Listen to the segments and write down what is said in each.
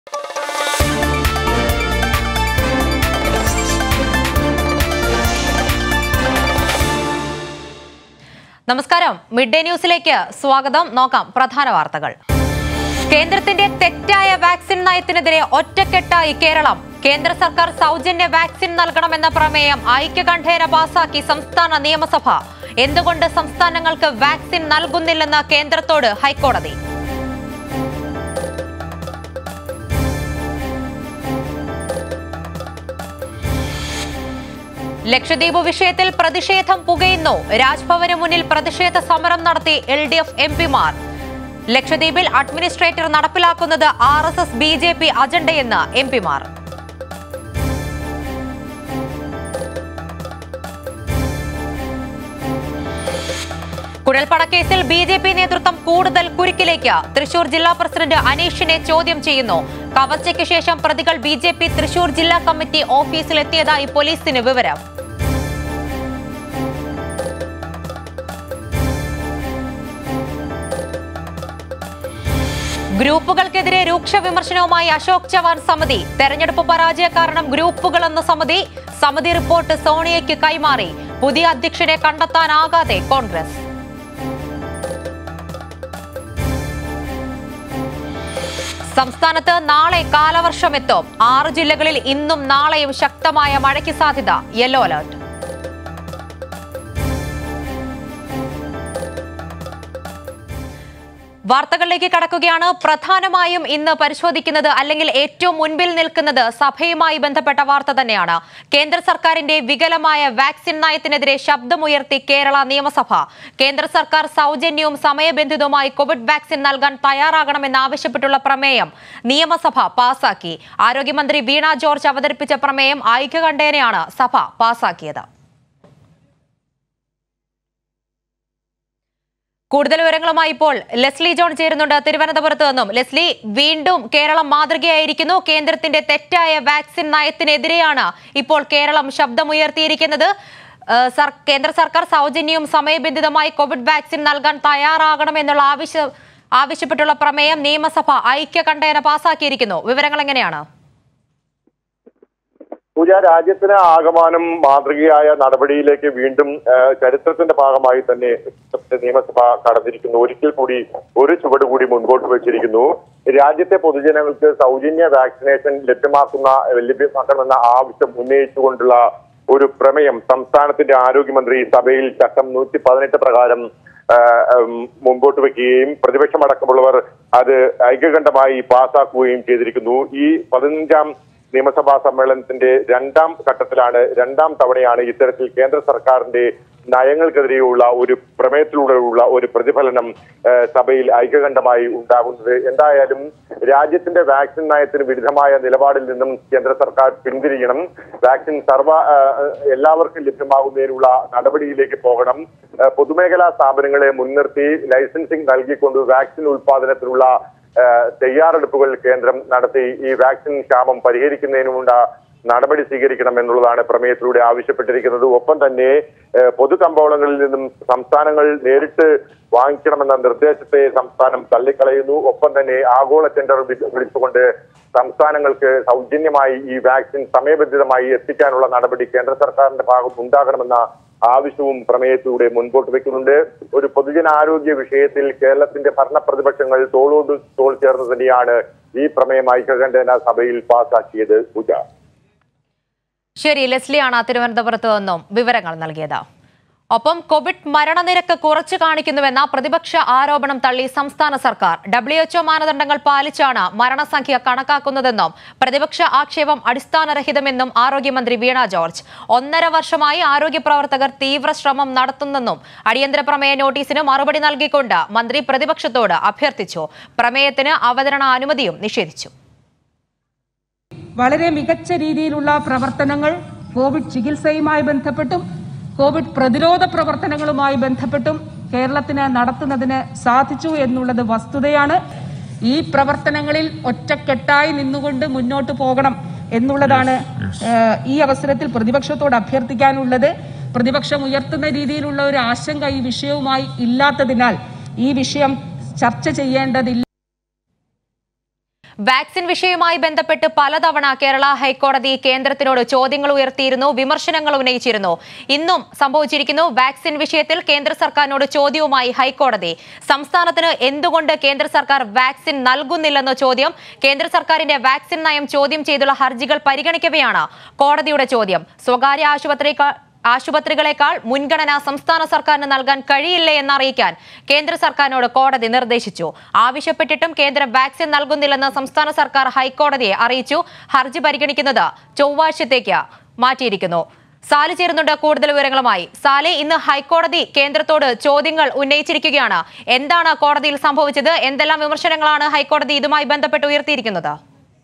നമസ്കാരം mid day ന്യൂസിലേക്ക് സ്വാഗതം നോക്കാം പ്രധാന വാർത്തകൾ കേന്ദ്രത്തിന്റെ തെറ്റായ വാക്സിൻ നയത്തിനെതിരെ ഒറ്റക്കെട്ടായി കേരളം കേന്ദ്ര സർക്കാർ സൗജന്യ വാക്സിൻ നൽകണമെന്ന പ്രമേയം ഐക്യകണ്ഠേന പാസാക്കി സംസ്ഥാന നിയമസഭ എന്തുകൊണ്ട് സംസ്ഥാനങ്ങൾക്ക് വാക്സിൻ നൽകുന്നില്ലെന്ന് കേന്ദ്രത്തോട് ഹൈക്കോടതി ലക്ഷദ്വീപ് വിഷയത്തിൽ പ്രതിഷേധം പുകയുന്നു രാജ്ഭവന് മുന്നിൽ പ്രതിഷേധ സമരം നടത്തി എൽ ഡി എഫ് എം പിമാർ ലക്ഷദ്വീപിൽ അഡ്മിനിസ്ട്രേറ്റർ നടപ്പിലാക്കുന്നത് R S S B J P അജണ്ടയെന്ന് എം പിമാർ കുഴൽപ്പണക്കേസിൽ ബി ജെ പി നേതൃത്വം കൂടുതൽ കുരുക്കിലേക്ക് തൃശൂർ ജില്ലാ പ്രസിഡന്റ് അനീഷിനെ ചോദ്യം ചെയ്യുന്നു കവർച്ചയ്ക്ക് ശേഷം പ്രതികൾ ബി ജെ പി തൃശൂർ ജില്ലാ കമ്മിറ്റി ഓഫീസിലെത്തിയതായി പോലീസിന് വിവരം ഗ്രൂപ്പുകൾക്കെതിരെ രൂക്ഷ വിമർശനവുമായി അശോക് ചവാൻ സമിതി തെരഞ്ഞെടുപ്പ് പരാജയ കാരണം ഗ്രൂപ്പുകൾ എന്ന സമിതി സമിതി റിപ്പോർട്ട് സോണിയയ്ക്ക് കൈമാറി പുതിയ അധ്യക്ഷനെ കണ്ടെത്താനാകാതെ കോൺഗ്രസ് സംസ്ഥാനത്ത് നാളെ കാലവർഷമെത്തും ആറ് ജില്ലകളിൽ ഇന്നും നാളെയും ശക്തമായ മഴയ്ക്ക് സാധ്യത യെല്ലോ അലർട്ട് വാർത്തകളിലേക്ക് കടക്കുകയാണ് പ്രധാനമായും ഇന്ന് പരിശോധിക്കുന്നത് അല്ലെങ്കിൽ ഏറ്റവും മുൻപിൽ നിൽക്കുന്നത് സഭയുമായി ബന്ധപ്പെട്ട വാർത്ത തന്നെയാണ് കേന്ദ്ര സർക്കാരിന്റെ വികലമായ വാക്സിൻ നയത്തിനെതിരെ ശബ്ദമുയർത്തി കേരള നിയമസഭ കേന്ദ്ര സർക്കാർ സൗജന്യവും സമയബന്ധിതവുമായി കോവിഡ് വാക്സിൻ നൽകാൻ തയ്യാറാകണമെന്നാവശ്യപ്പെട്ടുള്ള പ്രമേയം നിയമസഭ പാസാക്കി ആരോഗ്യമന്ത്രി വീണ ജോർജ് അവതരിപ്പിച്ച പ്രമേയം ഐക്യകണ്ഠേനയാണ് സഭ പാസാക്കിയത് കൂടുതൽ വിവരങ്ങളുമായി ഇപ്പോൾ ലെസ്ലി ജോൺ ചേരുന്നുണ്ട് തിരുവനന്തപുരത്ത് നിന്നും ലെസ്ലി വീണ്ടും കേരളം മാതൃകയായിരിക്കുന്നു കേന്ദ്രത്തിന്റെ തെറ്റായ വാക്സിൻ നയത്തിനെതിരെയാണ് ഇപ്പോൾ കേരളം ശബ്ദമുയർത്തിയിരിക്കുന്നത് ഏഹ് സർ- കേന്ദ്ര സർക്കാർ സൗജന്യവും സമയബന്ധിതമായി കോവിഡ് വാക്സിൻ നൽകാൻ തയ്യാറാകണമെന്നുള്ള ആവശ്യ ആവശ്യപ്പെട്ടുള്ള പ്രമേയം നിയമസഭ ഐക്യകണ്ഠേന പാസാക്കിയിരിക്കുന്നു വിവരങ്ങൾ എങ്ങനെയാണ് പൂജ രാജ്യത്തിന് ആകമാനം മാതൃകയായ നടപടിയിലേക്ക് വീണ്ടും ആ, ചരിത്രത്തിന്റെ ഭാഗമായി തന്നെ നിയമസഭ കടന്നിരിക്കുന്നു ഒരിക്കൽ കൂടി ഒരു ചുവട് കൂടി മുൻപോട്ട് വെച്ചിരിക്കുന്നു രാജ്യത്തെ പൊതുജനങ്ങൾക്ക് സൗജന്യ വാക്സിനേഷൻ ലഭ്യമാക്കുന്ന ലഭ്യമാക്കണമെന്ന ആവശ്യം ഉന്നയിച്ചുകൊണ്ടുള്ള ഒരു പ്രമേയം സംസ്ഥാനത്തിന്റെ ആരോഗ്യമന്ത്രി സഭയിൽ ചട്ടം നൂറ്റി പതിനെട്ട് പ്രകാരം ആ, ഉം, മുമ്പോട്ട് വെക്കുകയും പ്രതിപക്ഷമടക്കമുള്ളവർ അത് ഐക്യകണ്ഠമായി പാസാക്കുകയും ചെയ്തിരിക്കുന്നു ഈ പതിനഞ്ചാം നിയമസഭാ സമ്മേളനത്തിന്റെ രണ്ടാം ഘട്ടത്തിലാണ് രണ്ടാം തവണയാണ് ഇത്തരത്തിൽ കേന്ദ്ര സർക്കാരിന്റെ നയങ്ങൾക്കെതിരെയുള്ള ഒരു പ്രമേയത്തിലൂടെയുള്ള ഒരു പ്രതിഫലനം ഏഹ്, സഭയിൽ ഐക്യകണ്ഠമായി ഉണ്ടാകുന്നത് എന്തായാലും രാജ്യത്തിന്റെ വാക്സിൻ നയത്തിന് വിരുദ്ധമായ നിലപാടിൽ നിന്നും കേന്ദ്ര സർക്കാർ പിന്തിരിയണം വാക്സിൻ സർവ ഏഹ്, എല്ലാവർക്കും ലഭ്യമാകുന്നതിനുള്ള നടപടിയിലേക്ക് പോകണം ഏഹ്, പൊതുമേഖലാ സ്ഥാപനങ്ങളെ മുൻനിർത്തി ലൈസൻസിംഗ് നൽകിക്കൊണ്ട് വാക്സിൻ ഉൽപാദനത്തിനുള്ള ഏഹ് തയ്യാറെടുപ്പുകൾ കേന്ദ്രം നടത്തി ഈ വാക്സിൻ ക്ഷാമം പരിഹരിക്കുന്നതിനുമുണ്ട നടപടി സ്വീകരിക്കണം എന്നുള്ളതാണ് പ്രമേയത്തിലൂടെ ആവശ്യപ്പെട്ടിരിക്കുന്നത് ഒപ്പം തന്നെ ഏഹ് പൊതു കമ്പോളങ്ങളിൽ നിന്നും സംസ്ഥാനങ്ങൾ നേരിട്ട് വാങ്ങിക്കണമെന്ന നിർദ്ദേശത്തെ സംസ്ഥാനം തള്ളിക്കളയുന്നു ഒപ്പം തന്നെ ആഗോള ടെൻഡർ വി- വിളിച്ചുകൊണ്ട് സംസ്ഥാനങ്ങൾക്ക് സൗജന്യമായി ഈ വാക്സിൻ സമയബന്ധിതമായി എത്തിക്കാനുള്ള നടപടി കേന്ദ്ര സർക്കാരിന്റെ ഭാഗം ഉണ്ടാകണമെന്ന ആവശ്യവും പ്രമേയത്തിലൂടെ മുൻപോട്ട് വെക്കുന്നുണ്ട് ഒരു പൊതുജനാരോഗ്യ വിഷയത്തിൽ കേരളത്തിന്റെ ഭരണ പ്രതിപക്ഷങ്ങൾ തോളോട് തോൾ ചേർന്ന് തന്നെയാണ് ഈ പ്രമേയം ഐക്യകണ്ഠേന സഭയിൽ പാസാക്കിയത് പൂജ ശരി ലെസ്ലിയാണ് തിരുവനന്തപുരത്ത് നിന്നും വിവരങ്ങൾ നൽകിയത് ഒപ്പം കോവിഡ് മരണനിരക്ക് കുറച്ചു കാണിക്കുന്നുവെന്ന പ്രതിപക്ഷ ആരോപണം തള്ളി സംസ്ഥാന സർക്കാർ ഡബ്ല്യുഎച്ച്ഒ മാനദണ്ഡങ്ങൾ പാലിച്ചാണ് മരണസംഖ്യ കണക്കാക്കുന്നതെന്നും പ്രതിപക്ഷ ആക്ഷേപം അടിസ്ഥാനരഹിതമെന്നും ആരോഗ്യമന്ത്രി വീണ ജോർജ് ഒന്നര വർഷമായി ആരോഗ്യ പ്രവർത്തകർ തീവ്ര ശ്രമം നടത്തുന്നെന്നും അടിയന്തര പ്രമേയ നോട്ടീസിന് മറുപടി നൽകിക്കൊണ്ട് മന്ത്രി പ്രതിപക്ഷത്തോട് അഭ്യർത്ഥിച്ചു പ്രമേയത്തിന് അവതരണ അനുമതിയും നിഷേധിച്ചു വളരെ മികച്ച രീതിയിലുള്ള പ്രവർത്തനങ്ങൾ കോവിഡ് ചികിത്സയുമായി ബന്ധപ്പെട്ടും കോവിഡ് പ്രതിരോധ പ്രവർത്തനങ്ങളുമായി ബന്ധപ്പെട്ടും കേരളത്തിന് നടത്തുന്നതിന് സാധിച്ചു എന്നുള്ളത് വസ്തുതയാണ് ഈ പ്രവർത്തനങ്ങളിൽ ഒറ്റക്കെട്ടായി നിന്നുകൊണ്ട് മുന്നോട്ട് പോകണം എന്നുള്ളതാണ് ഏഹ്, ഈ അവസരത്തിൽ പ്രതിപക്ഷത്തോട് അഭ്യർത്ഥിക്കാനുള്ളത് പ്രതിപക്ഷം ഉയർത്തുന്ന രീതിയിലുള്ള ഒരു ആശങ്ക ഈ വിഷയവുമായി ഇല്ലാത്തതിനാൽ ഈ വിഷയം ചർച്ച ചെയ്യേണ്ടതില്ല വാക്സിൻ വിഷയവുമായി ബന്ധപ്പെട്ട് പലതവണ കേരള ഹൈക്കോടതി കേന്ദ്രത്തിനോട് ചോദ്യങ്ങൾ ഉയർത്തിയിരുന്നു വിമർശനങ്ങൾ ഉന്നയിച്ചിരുന്നു ഇന്നും സംഭവിച്ചിരിക്കുന്നു വാക്സിൻ വിഷയത്തിൽ കേന്ദ്ര സർക്കാരിനോട് ചോദ്യവുമായി ഹൈക്കോടതി സംസ്ഥാനത്തിന് എന്തുകൊണ്ട് കേന്ദ്ര സർക്കാർ വാക്സിൻ നൽകുന്നില്ലെന്ന ചോദ്യം കേന്ദ്ര സർക്കാരിന്റെ വാക്സിൻ നയം ചോദ്യം ചെയ്തുള്ള ഹർജികൾ പരിഗണിക്കവെയാണ് കോടതിയുടെ ചോദ്യം സ്വകാര്യ ആശുപത്രിക്കാർ ആശുപത്രികളെക്കാൾ മുൻഗണന സംസ്ഥാന സർക്കാരിന് നൽകാൻ കഴിയില്ലേ എന്നറിയിക്കാൻ കേന്ദ്ര സർക്കാരിനോട് കോടതി നിർദ്ദേശിച്ചു ആവശ്യപ്പെട്ടിട്ടും കേന്ദ്രം വാക്സിൻ നൽകുന്നില്ലെന്ന് സംസ്ഥാന സർക്കാർ ഹൈക്കോടതിയെ അറിയിച്ചു ഹർജി പരിഗണിക്കുന്നത് ചൊവ്വാഴ്ചത്തേക്ക് മാറ്റിയിരിക്കുന്നു സാലി ചേരുന്നുണ്ട് കൂടുതൽ വിവരങ്ങളുമായി സാലെ ഇന്ന് ഹൈക്കോടതി കേന്ദ്രത്തോട് ചോദ്യങ്ങൾ ഉന്നയിച്ചിരിക്കുകയാണ് എന്താണ് കോടതിയിൽ സംഭവിച്ചത് എന്തെല്ലാം വിമർശനങ്ങളാണ് ഹൈക്കോടതി ഇതുമായി ബന്ധപ്പെട്ട് ഉയർത്തിയിരിക്കുന്നത്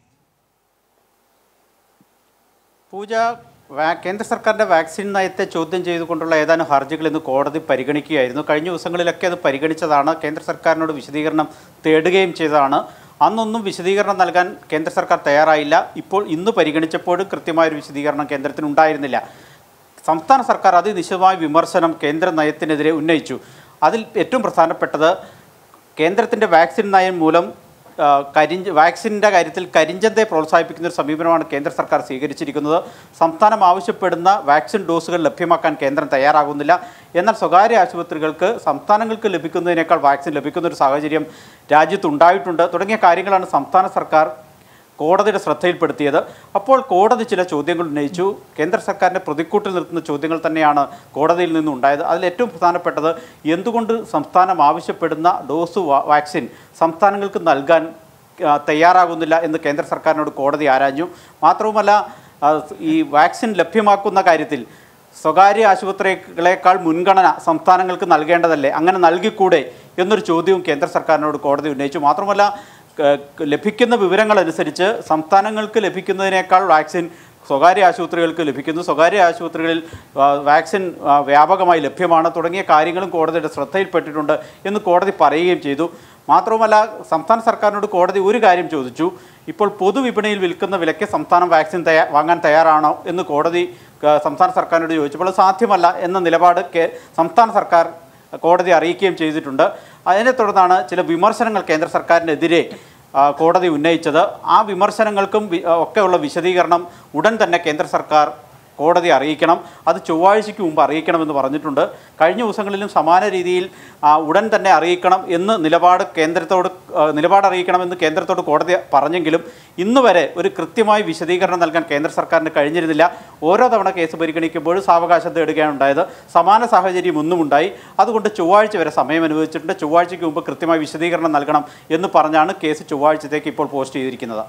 പൂജ വാ- കേന്ദ്ര സർക്കാരിൻ്റെ വാക്സിൻ നയത്തെ ചോദ്യം ചെയ്തുകൊണ്ടുള്ള ഏതാനും ഹർജികൾ ഇന്ന് കോടതി പരിഗണിക്കുകയായിരുന്നു കഴിഞ്ഞ ദിവസങ്ങളിലൊക്കെ അത് പരിഗണിച്ചതാണ് കേന്ദ്ര സർക്കാരിനോട് വിശദീകരണം തേടുകയും ചെയ്തതാണ് അന്നൊന്നും വിശദീകരണം നൽകാൻ കേന്ദ്ര സർക്കാർ തയ്യാറായില്ല ഇപ്പോൾ ഇന്ന് പരിഗണിച്ചപ്പോഴും കൃത്യമായൊരു വിശദീകരണം കേന്ദ്രത്തിന് ഉണ്ടായിരുന്നില്ല സംസ്ഥാന സർക്കാർ അതിനിശിതമായ വിമർശനം കേന്ദ്ര നയത്തിനെതിരെ ഉന്നയിച്ചു അതിൽ ഏറ്റവും പ്രധാനപ്പെട്ടത് കേന്ദ്രത്തിൻ്റെ വാക്സിൻ നയം മൂലം ആ, കരിഞ്ച് വാക്സിൻ്റെ കാര്യത്തിൽ കരിഞ്ചന്തയെ പ്രോത്സാഹിപ്പിക്കുന്ന ഒരു സമീപനമാണ് കേന്ദ്ര സർക്കാർ സ്വീകരിച്ചിരിക്കുന്നത് സംസ്ഥാനം ആവശ്യപ്പെടുന്ന വാക്സിൻ ഡോസുകൾ ലഭ്യമാക്കാൻ കേന്ദ്രം തയ്യാറാകുന്നില്ല എന്നാൽ സ്വകാര്യ ആശുപത്രികൾക്ക് സംസ്ഥാനങ്ങൾക്ക് ലഭിക്കുന്നതിനേക്കാൾ വാക്സിൻ ലഭിക്കുന്ന ഒരു സാഹചര്യം രാജ്യത്തുണ്ടായിട്ടുണ്ട് തുടങ്ങിയ കാര്യങ്ങളാണ് സംസ്ഥാന സർക്കാർ കോടതിയുടെ ശ്രദ്ധയിൽപ്പെടുത്തിയത് അപ്പോൾ കോടതി ചില ചോദ്യങ്ങൾ ഉന്നയിച്ചു കേന്ദ്ര സർക്കാരിനെ പ്രതിക്കൂട്ടിൽ നിർത്തുന്ന ചോദ്യങ്ങൾ തന്നെയാണ് കോടതിയിൽ നിന്നുണ്ടായത് അതിൽ ഏറ്റവും പ്രധാനപ്പെട്ടത് എന്തുകൊണ്ട് സംസ്ഥാനം ആവശ്യപ്പെടുന്ന ഡോസ് വാ- വാക്സിൻ സംസ്ഥാനങ്ങൾക്ക് നൽകാൻ ആ, തയ്യാറാകുന്നില്ല എന്ന് കേന്ദ്ര സർക്കാരിനോട് കോടതി ആരാഞ്ഞു മാത്രവുമല്ല ആ, ഈ വാക്സിൻ ലഭ്യമാക്കുന്ന കാര്യത്തിൽ സ്വകാര്യ ആശുപത്രികളെക്കാൾ മുൻഗണന സംസ്ഥാനങ്ങൾക്ക് നൽകേണ്ടതല്ലേ അങ്ങനെ നൽകിക്കൂടെ എന്നൊരു ചോദ്യവും കേന്ദ്ര സർക്കാരിനോട് കോടതി ഉന്നയിച്ചു മാത്രമല്ല ക- ലഭിക്കുന്ന വിവരങ്ങളനുസരിച്ച് സംസ്ഥാനങ്ങൾക്ക് ലഭിക്കുന്നതിനേക്കാൾ വാക്സിൻ സ്വകാര്യ ആശുപത്രികൾക്ക് ലഭിക്കുന്നു സ്വകാര്യ ആശുപത്രികളിൽ ആ, വാക്സിൻ ആ, വ്യാപകമായി ലഭ്യമാണ് തുടങ്ങിയ കാര്യങ്ങളും കോടതിയുടെ ശ്രദ്ധയിൽപ്പെട്ടിട്ടുണ്ട് എന്ന് കോടതി പറയുകയും ചെയ്തു മാത്രവുമല്ല സംസ്ഥാന സർക്കാരിനോട് കോടതി ഒരു കാര്യം ചോദിച്ചു ഇപ്പോൾ പൊതുവിപണിയിൽ വിൽക്കുന്ന വിലയ്ക്ക് സംസ്ഥാനം വാക്സിൻ തയ്യാ വാങ്ങാൻ തയ്യാറാണോ എന്ന് കോടതി ആ, സംസ്ഥാന സർക്കാരിനോട് ചോദിച്ചപ്പോൾ അത് സാധ്യമല്ല എന്ന നിലപാട് കേ- സംസ്ഥാന സർക്കാർ കോടതി അറിയിക്കുകയും ചെയ്തിട്ടുണ്ട് അതിനെ തുടർന്നാണ് ചില വിമർശനങ്ങൾ കേന്ദ്ര സർക്കാരിനെതിരെ ആ, കോടതി ഉന്നയിച്ചത് ആ വിമർശനങ്ങൾക്കും വി- ആ, ഒക്കെയുള്ള വിശദീകരണം ഉടൻ തന്നെ കേന്ദ്ര സർക്കാർ കോടതി അറിയിക്കണം അത് ചൊവ്വാഴ്ചയ്ക്ക് മുമ്പ് അറിയിക്കണമെന്ന് പറഞ്ഞിട്ടുണ്ട് കഴിഞ്ഞ ദിവസങ്ങളിലും സമാന രീതിയിൽ ആ, ഉടൻ തന്നെ അറിയിക്കണം എന്ന് നിലപാട് കേന്ദ്രത്തോട് ആ, നിലപാട് അറിയിക്കണമെന്ന് കേന്ദ്രത്തോട് കോടതി പറഞ്ഞെങ്കിലും ഇന്ന് വരെ ഒരു കൃത്യമായ വിശദീകരണം നൽകാൻ കേന്ദ്ര സർക്കാരിന് കഴിഞ്ഞിരുന്നില്ല ഓരോ തവണ കേസ് പരിഗണിക്കുമ്പോഴും സാവകാശം തേടുകയാണ് ഉണ്ടായത് സമാന സാഹചര്യം ഒന്നും ഉണ്ടായി അതുകൊണ്ട് ചൊവ്വാഴ്ച വരെ സമയം അനുവദിച്ചിട്ടുണ്ട് ചൊവ്വാഴ്ചയ്ക്ക് മുമ്പ് കൃത്യമായ വിശദീകരണം നൽകണം എന്ന് പറഞ്ഞാണ് കേസ് ചൊവ്വാഴ്ചത്തേക്ക് ഇപ്പോൾ പോസ്റ്റ് ചെയ്തിരിക്കുന്നത്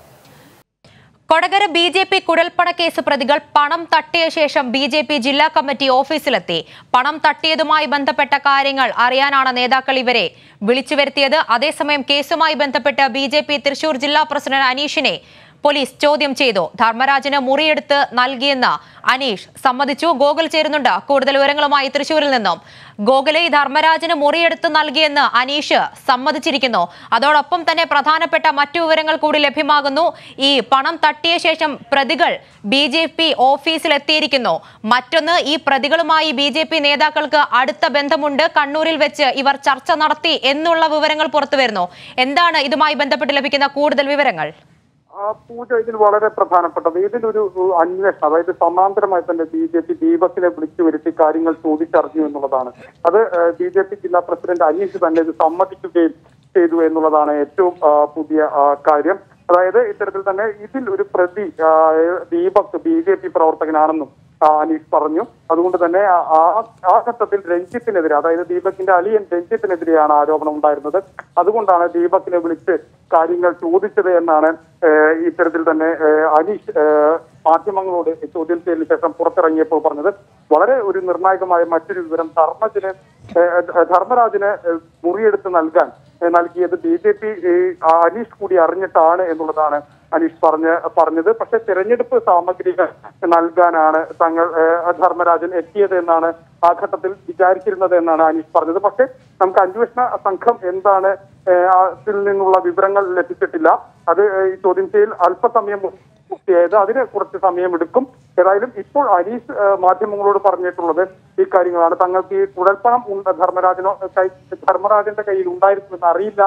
കൊടകര ബി ജെ പി കുഴൽപ്പണ കേസ് പ്രതികൾ പണം തട്ടിയ ശേഷം ബി ജെ പി ജില്ലാ കമ്മിറ്റി ഓഫീസിലെത്തി പണം തട്ടിയതുമായി ബന്ധപ്പെട്ട കാര്യങ്ങൾ അറിയാനാണ് നേതാക്കൾ ഇവരെ വിളിച്ചു വരുത്തിയത് അതേസമയം കേസുമായി ബന്ധപ്പെട്ട് ബി ജെ പി തൃശൂർ ജില്ലാ പ്രസിഡന്റ് അനീഷിനെ പോലീസ് ചോദ്യം ചെയ്തു ധർമ്മരാജന് മുറിയെടുത്ത് നൽകിയെന്ന് അനീഷ് സമ്മതിച്ചു ഗോകുൽ ചേരുന്നുണ്ട് കൂടുതൽ വിവരങ്ങളുമായി തൃശൂരിൽ നിന്നും ഗോകുലെ ഈ ധർമ്മരാജന് മുറിയെടുത്ത് നൽകിയെന്ന് അനീഷ് സമ്മതിച്ചിരിക്കുന്നു അതോടൊപ്പം തന്നെ പ്രധാനപ്പെട്ട മറ്റു വിവരങ്ങൾ കൂടി ലഭ്യമാകുന്നു ഈ പണം തട്ടിയ ശേഷം പ്രതികൾ ബി ജെ പി ഓഫീസിലെത്തിയിരിക്കുന്നു മറ്റൊന്ന് ഈ പ്രതികളുമായി ബി ജെ പി നേതാക്കൾക്ക് അടുത്ത ബന്ധമുണ്ട് കണ്ണൂരിൽ വെച്ച് ഇവർ ചർച്ച നടത്തി എന്നുള്ള വിവരങ്ങൾ പുറത്തുവരുന്നു എന്താണ് ഇതുമായി ബന്ധപ്പെട്ട് ലഭിക്കുന്ന കൂടുതൽ വിവരങ്ങൾ ആ പൂജ ഇതിൽ വളരെ പ്രധാനപ്പെട്ടത് ഇതിലൊരു ഒരു അന്വേഷണം അതായത് സമാന്തരമായി തന്നെ ബി ജെ പി ദീപക്കിനെ വിളിച്ചു വരുത്തി കാര്യങ്ങൾ ചോദിച്ചറിഞ്ഞു എന്നുള്ളതാണ് അത് ബി ജെ പി ജില്ലാ പ്രസിഡന്റ് അനീഷ് തന്നെ ഇത് സമ്മതിക്കുകയും ചെയ്തു എന്നുള്ളതാണ് ഏറ്റവും ആ, പുതിയ ആ, കാര്യം അതായത് ഇത്തരത്തിൽ തന്നെ ഇതിൽ ഒരു പ്രതി ആ, ദീപക് ബി ജെ പി പ്രവർത്തകനാണെന്നും ആ, അനീഷ് പറഞ്ഞു അതുകൊണ്ട് തന്നെ ആ- ആ ആ ഘട്ടത്തിൽ രഞ്ജിത്തിനെതിരെ അതായത് ദീപകിന്റെ അളിയൻ രഞ്ജിത്തിനെതിരെയാണ് ആരോപണം ഉണ്ടായിരുന്നത് അതുകൊണ്ടാണ് ദീപകിനെ വിളിച്ച് കാര്യങ്ങൾ ചോദിച്ചത് എന്നാണ് ഏഹ്, ഇത്തരത്തിൽ തന്നെ ഏഹ്, അനീഷ് ഏഹ്, മാധ്യമങ്ങളോട് ചോദ്യം ചെയ്യലിന് ശേഷം പുറത്തിറങ്ങിയപ്പോൾ പറഞ്ഞത് വളരെ ഒരു നിർണായകമായ മറ്റൊരു വിവരം ധർമ്മജന് ഏഹ്, ധർമ്മരാജന് ഏഹ്, മുറിയെടുത്ത് നൽകാൻ ഏഹ്, നൽകിയത് ബി ജെ പി അനീഷ് കൂടി അറിഞ്ഞിട്ടാണ് എന്നുള്ളതാണ് അനീഷ് പറഞ്ഞ പറഞ്ഞത് പക്ഷെ തെരഞ്ഞെടുപ്പ് സാമഗ്രികൾ നൽകാനാണ് തങ്ങൾ ഏഹ്, ധർമ്മരാജൻ എത്തിയത് എന്നാണ് ആ ഘട്ടത്തിൽ വിചാരിച്ചിരുന്നത് എന്നാണ് അനീഷ് പറഞ്ഞത് പക്ഷെ നമുക്ക് അന്വേഷണ സംഘം എന്താണ് ഏഹ്, അതിൽ നിന്നുള്ള വിവരങ്ങൾ ലഭിച്ചിട്ടില്ല അത് ഏഹ്, ഈ ചോദ്യം ചെയ്യൽ അല്പസമയം പൂർത്തിയായത് അതിന് കുറച്ച് സമയം എടുക്കും ഏതായാലും ഇപ്പോൾ അനീഷ് ഏഹ്, മാധ്യമങ്ങളോട് പറഞ്ഞിട്ടുള്ളത് ഈ കാര്യങ്ങളാണ് തങ്ങൾക്ക് ഈ കുഴൽപ്പണം ഉണ്ട് ധർമ്മരാജനോ കൈ ധർമ്മരാജന്റെ കയ്യിൽ ഉണ്ടായിരുന്നുവെന്ന് അറിയില്ല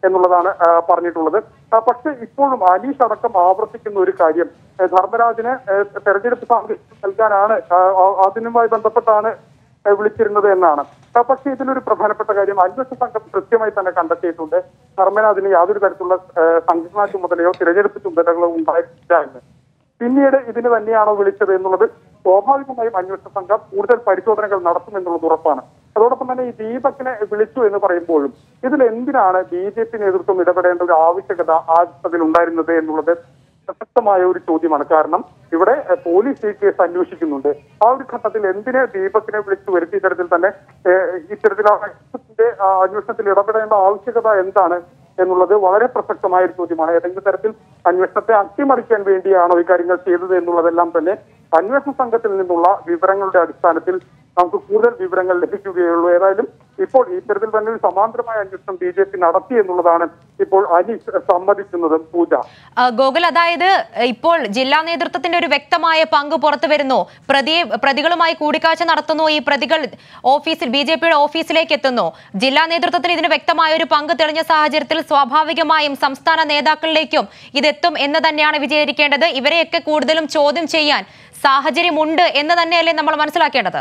എന്നുള്ളതാണ് ആ, പറഞ്ഞിട്ടുള്ളത് ആ, പക്ഷേ ഇപ്പോഴും അനീഷ് അടക്കം ആവർത്തിക്കുന്ന ഒരു കാര്യം ഏ, ധർമ്മരാജിന് ഏ, തെരഞ്ഞെടുപ്പ് സാങ്കേതികം നൽകാനാണ് ആ, ആ, അതിനുമായി ബന്ധപ്പെട്ടാണ് ഏ, വിളിച്ചിരുന്നത് എന്നാണ് ആ, പക്ഷേ ഇതിലൊരു പ്രധാനപ്പെട്ട കാര്യം അന്വേഷണ സംഘം കൃത്യമായി തന്നെ കണ്ടെത്തിയിട്ടുണ്ട് ധർമ്മരാജിന് യാതൊരു തരത്തിലുള്ള ഏ, സംഘടനാ ചുമതലയോ തിരഞ്ഞെടുപ്പ് ചുമതലകളോ ഉണ്ടായിട്ടില്ല എന്ന് പിന്നീട് ഇതിന് തന്നെയാണോ വിളിച്ചത് എന്നുള്ളത് സ്വാഭാവികമായും അന്വേഷണ സംഘം കൂടുതൽ പരിശോധനകൾ നടത്തുമെന്നുള്ളത് ഉറപ്പാണ് അതോടൊപ്പം തന്നെ ഈ ദീപകിനെ വിളിച്ചു എന്ന് പറയുമ്പോഴും ഇതിൽ എന്തിനാണ് ബി ജെ പി നേതൃത്വം ഇടപെടേണ്ട ഒരു ആവശ്യകത ആ ഘട്ടത്തിൽ ഉണ്ടായിരുന്നത് എന്നുള്ളത് പ്രസക്തമായ ഒരു ചോദ്യമാണ് കാരണം ഇവിടെ എഹ്, പോലീസ് ഈ കേസ് അന്വേഷിക്കുന്നുണ്ട് ആ ഒരു ഘട്ടത്തിൽ എന്തിനെ ദീപകിനെ വിളിച്ചു വരുത്തി ഇത്തരത്തിൽ തന്നെ ഏഹ്, ഇത്തരത്തിൽ ആ അന്വേഷണത്തിന്റെ ആ അന്വേഷണത്തിൽ ഇടപെടേണ്ട ആവശ്യകത എന്താണ് എന്നുള്ളത് വളരെ പ്രസക്തമായ ഒരു ചോദ്യമാണ് ഏതെങ്കിലും തരത്തിൽ അന്വേഷണത്തെ അട്ടിമറിക്കാൻ വേണ്ടിയാണോ ഈ കാര്യങ്ങൾ ചെയ്തത് എന്നുള്ളതെല്ലാം തന്നെ അന്വേഷണ സംഘത്തിൽ നിന്നുള്ള വിവരങ്ങളുടെ അടിസ്ഥാനത്തിൽ നമുക്ക് കൂടുതൽ വിവരങ്ങൾ ലഭിക്കുകയുള്ളൂ ഏതായാലും ഇപ്പോൾ ഇത്തരത്തിൽ തന്നെ ഒരു സമാന്തരമായ അന്വേഷണം ബി ജെ പി നടത്തി എന്നുള്ളതാണ് ഇപ്പോൾ അനീഷ് സമ്മതിക്കുന്നതും പൂജ ആ, ഗോകുൽ അതായത് ഇപ്പോൾ ജില്ലാ നേതൃത്വത്തിന്റെ ഒരു വ്യക്തമായ പങ്ക് പുറത്തു വരുന്നു പ്രതി പ്രതികളുമായി കൂടിക്കാഴ്ച നടത്തുന്നു ഈ പ്രതികൾ ഓഫീസിൽ ബി ജെ പിയുടെ ഓഫീസിലേക്ക് എത്തുന്നു ജില്ലാ നേതൃത്വത്തിന് ഇതിന് വ്യക്തമായ ഒരു പങ്ക് തെളിഞ്ഞ സാഹചര്യത്തിൽ സ്വാഭാവികമായും സംസ്ഥാന നേതാക്കളിലേക്കും ഇതെത്തും എന്ന് തന്നെയാണ് വിചാരിക്കേണ്ടത് ഇവരെയൊക്കെ കൂടുതലും ചോദ്യം ചെയ്യാൻ സാഹചര്യമുണ്ട് എന്ന് തന്നെയല്ലേ നമ്മൾ മനസ്സിലാക്കേണ്ടത്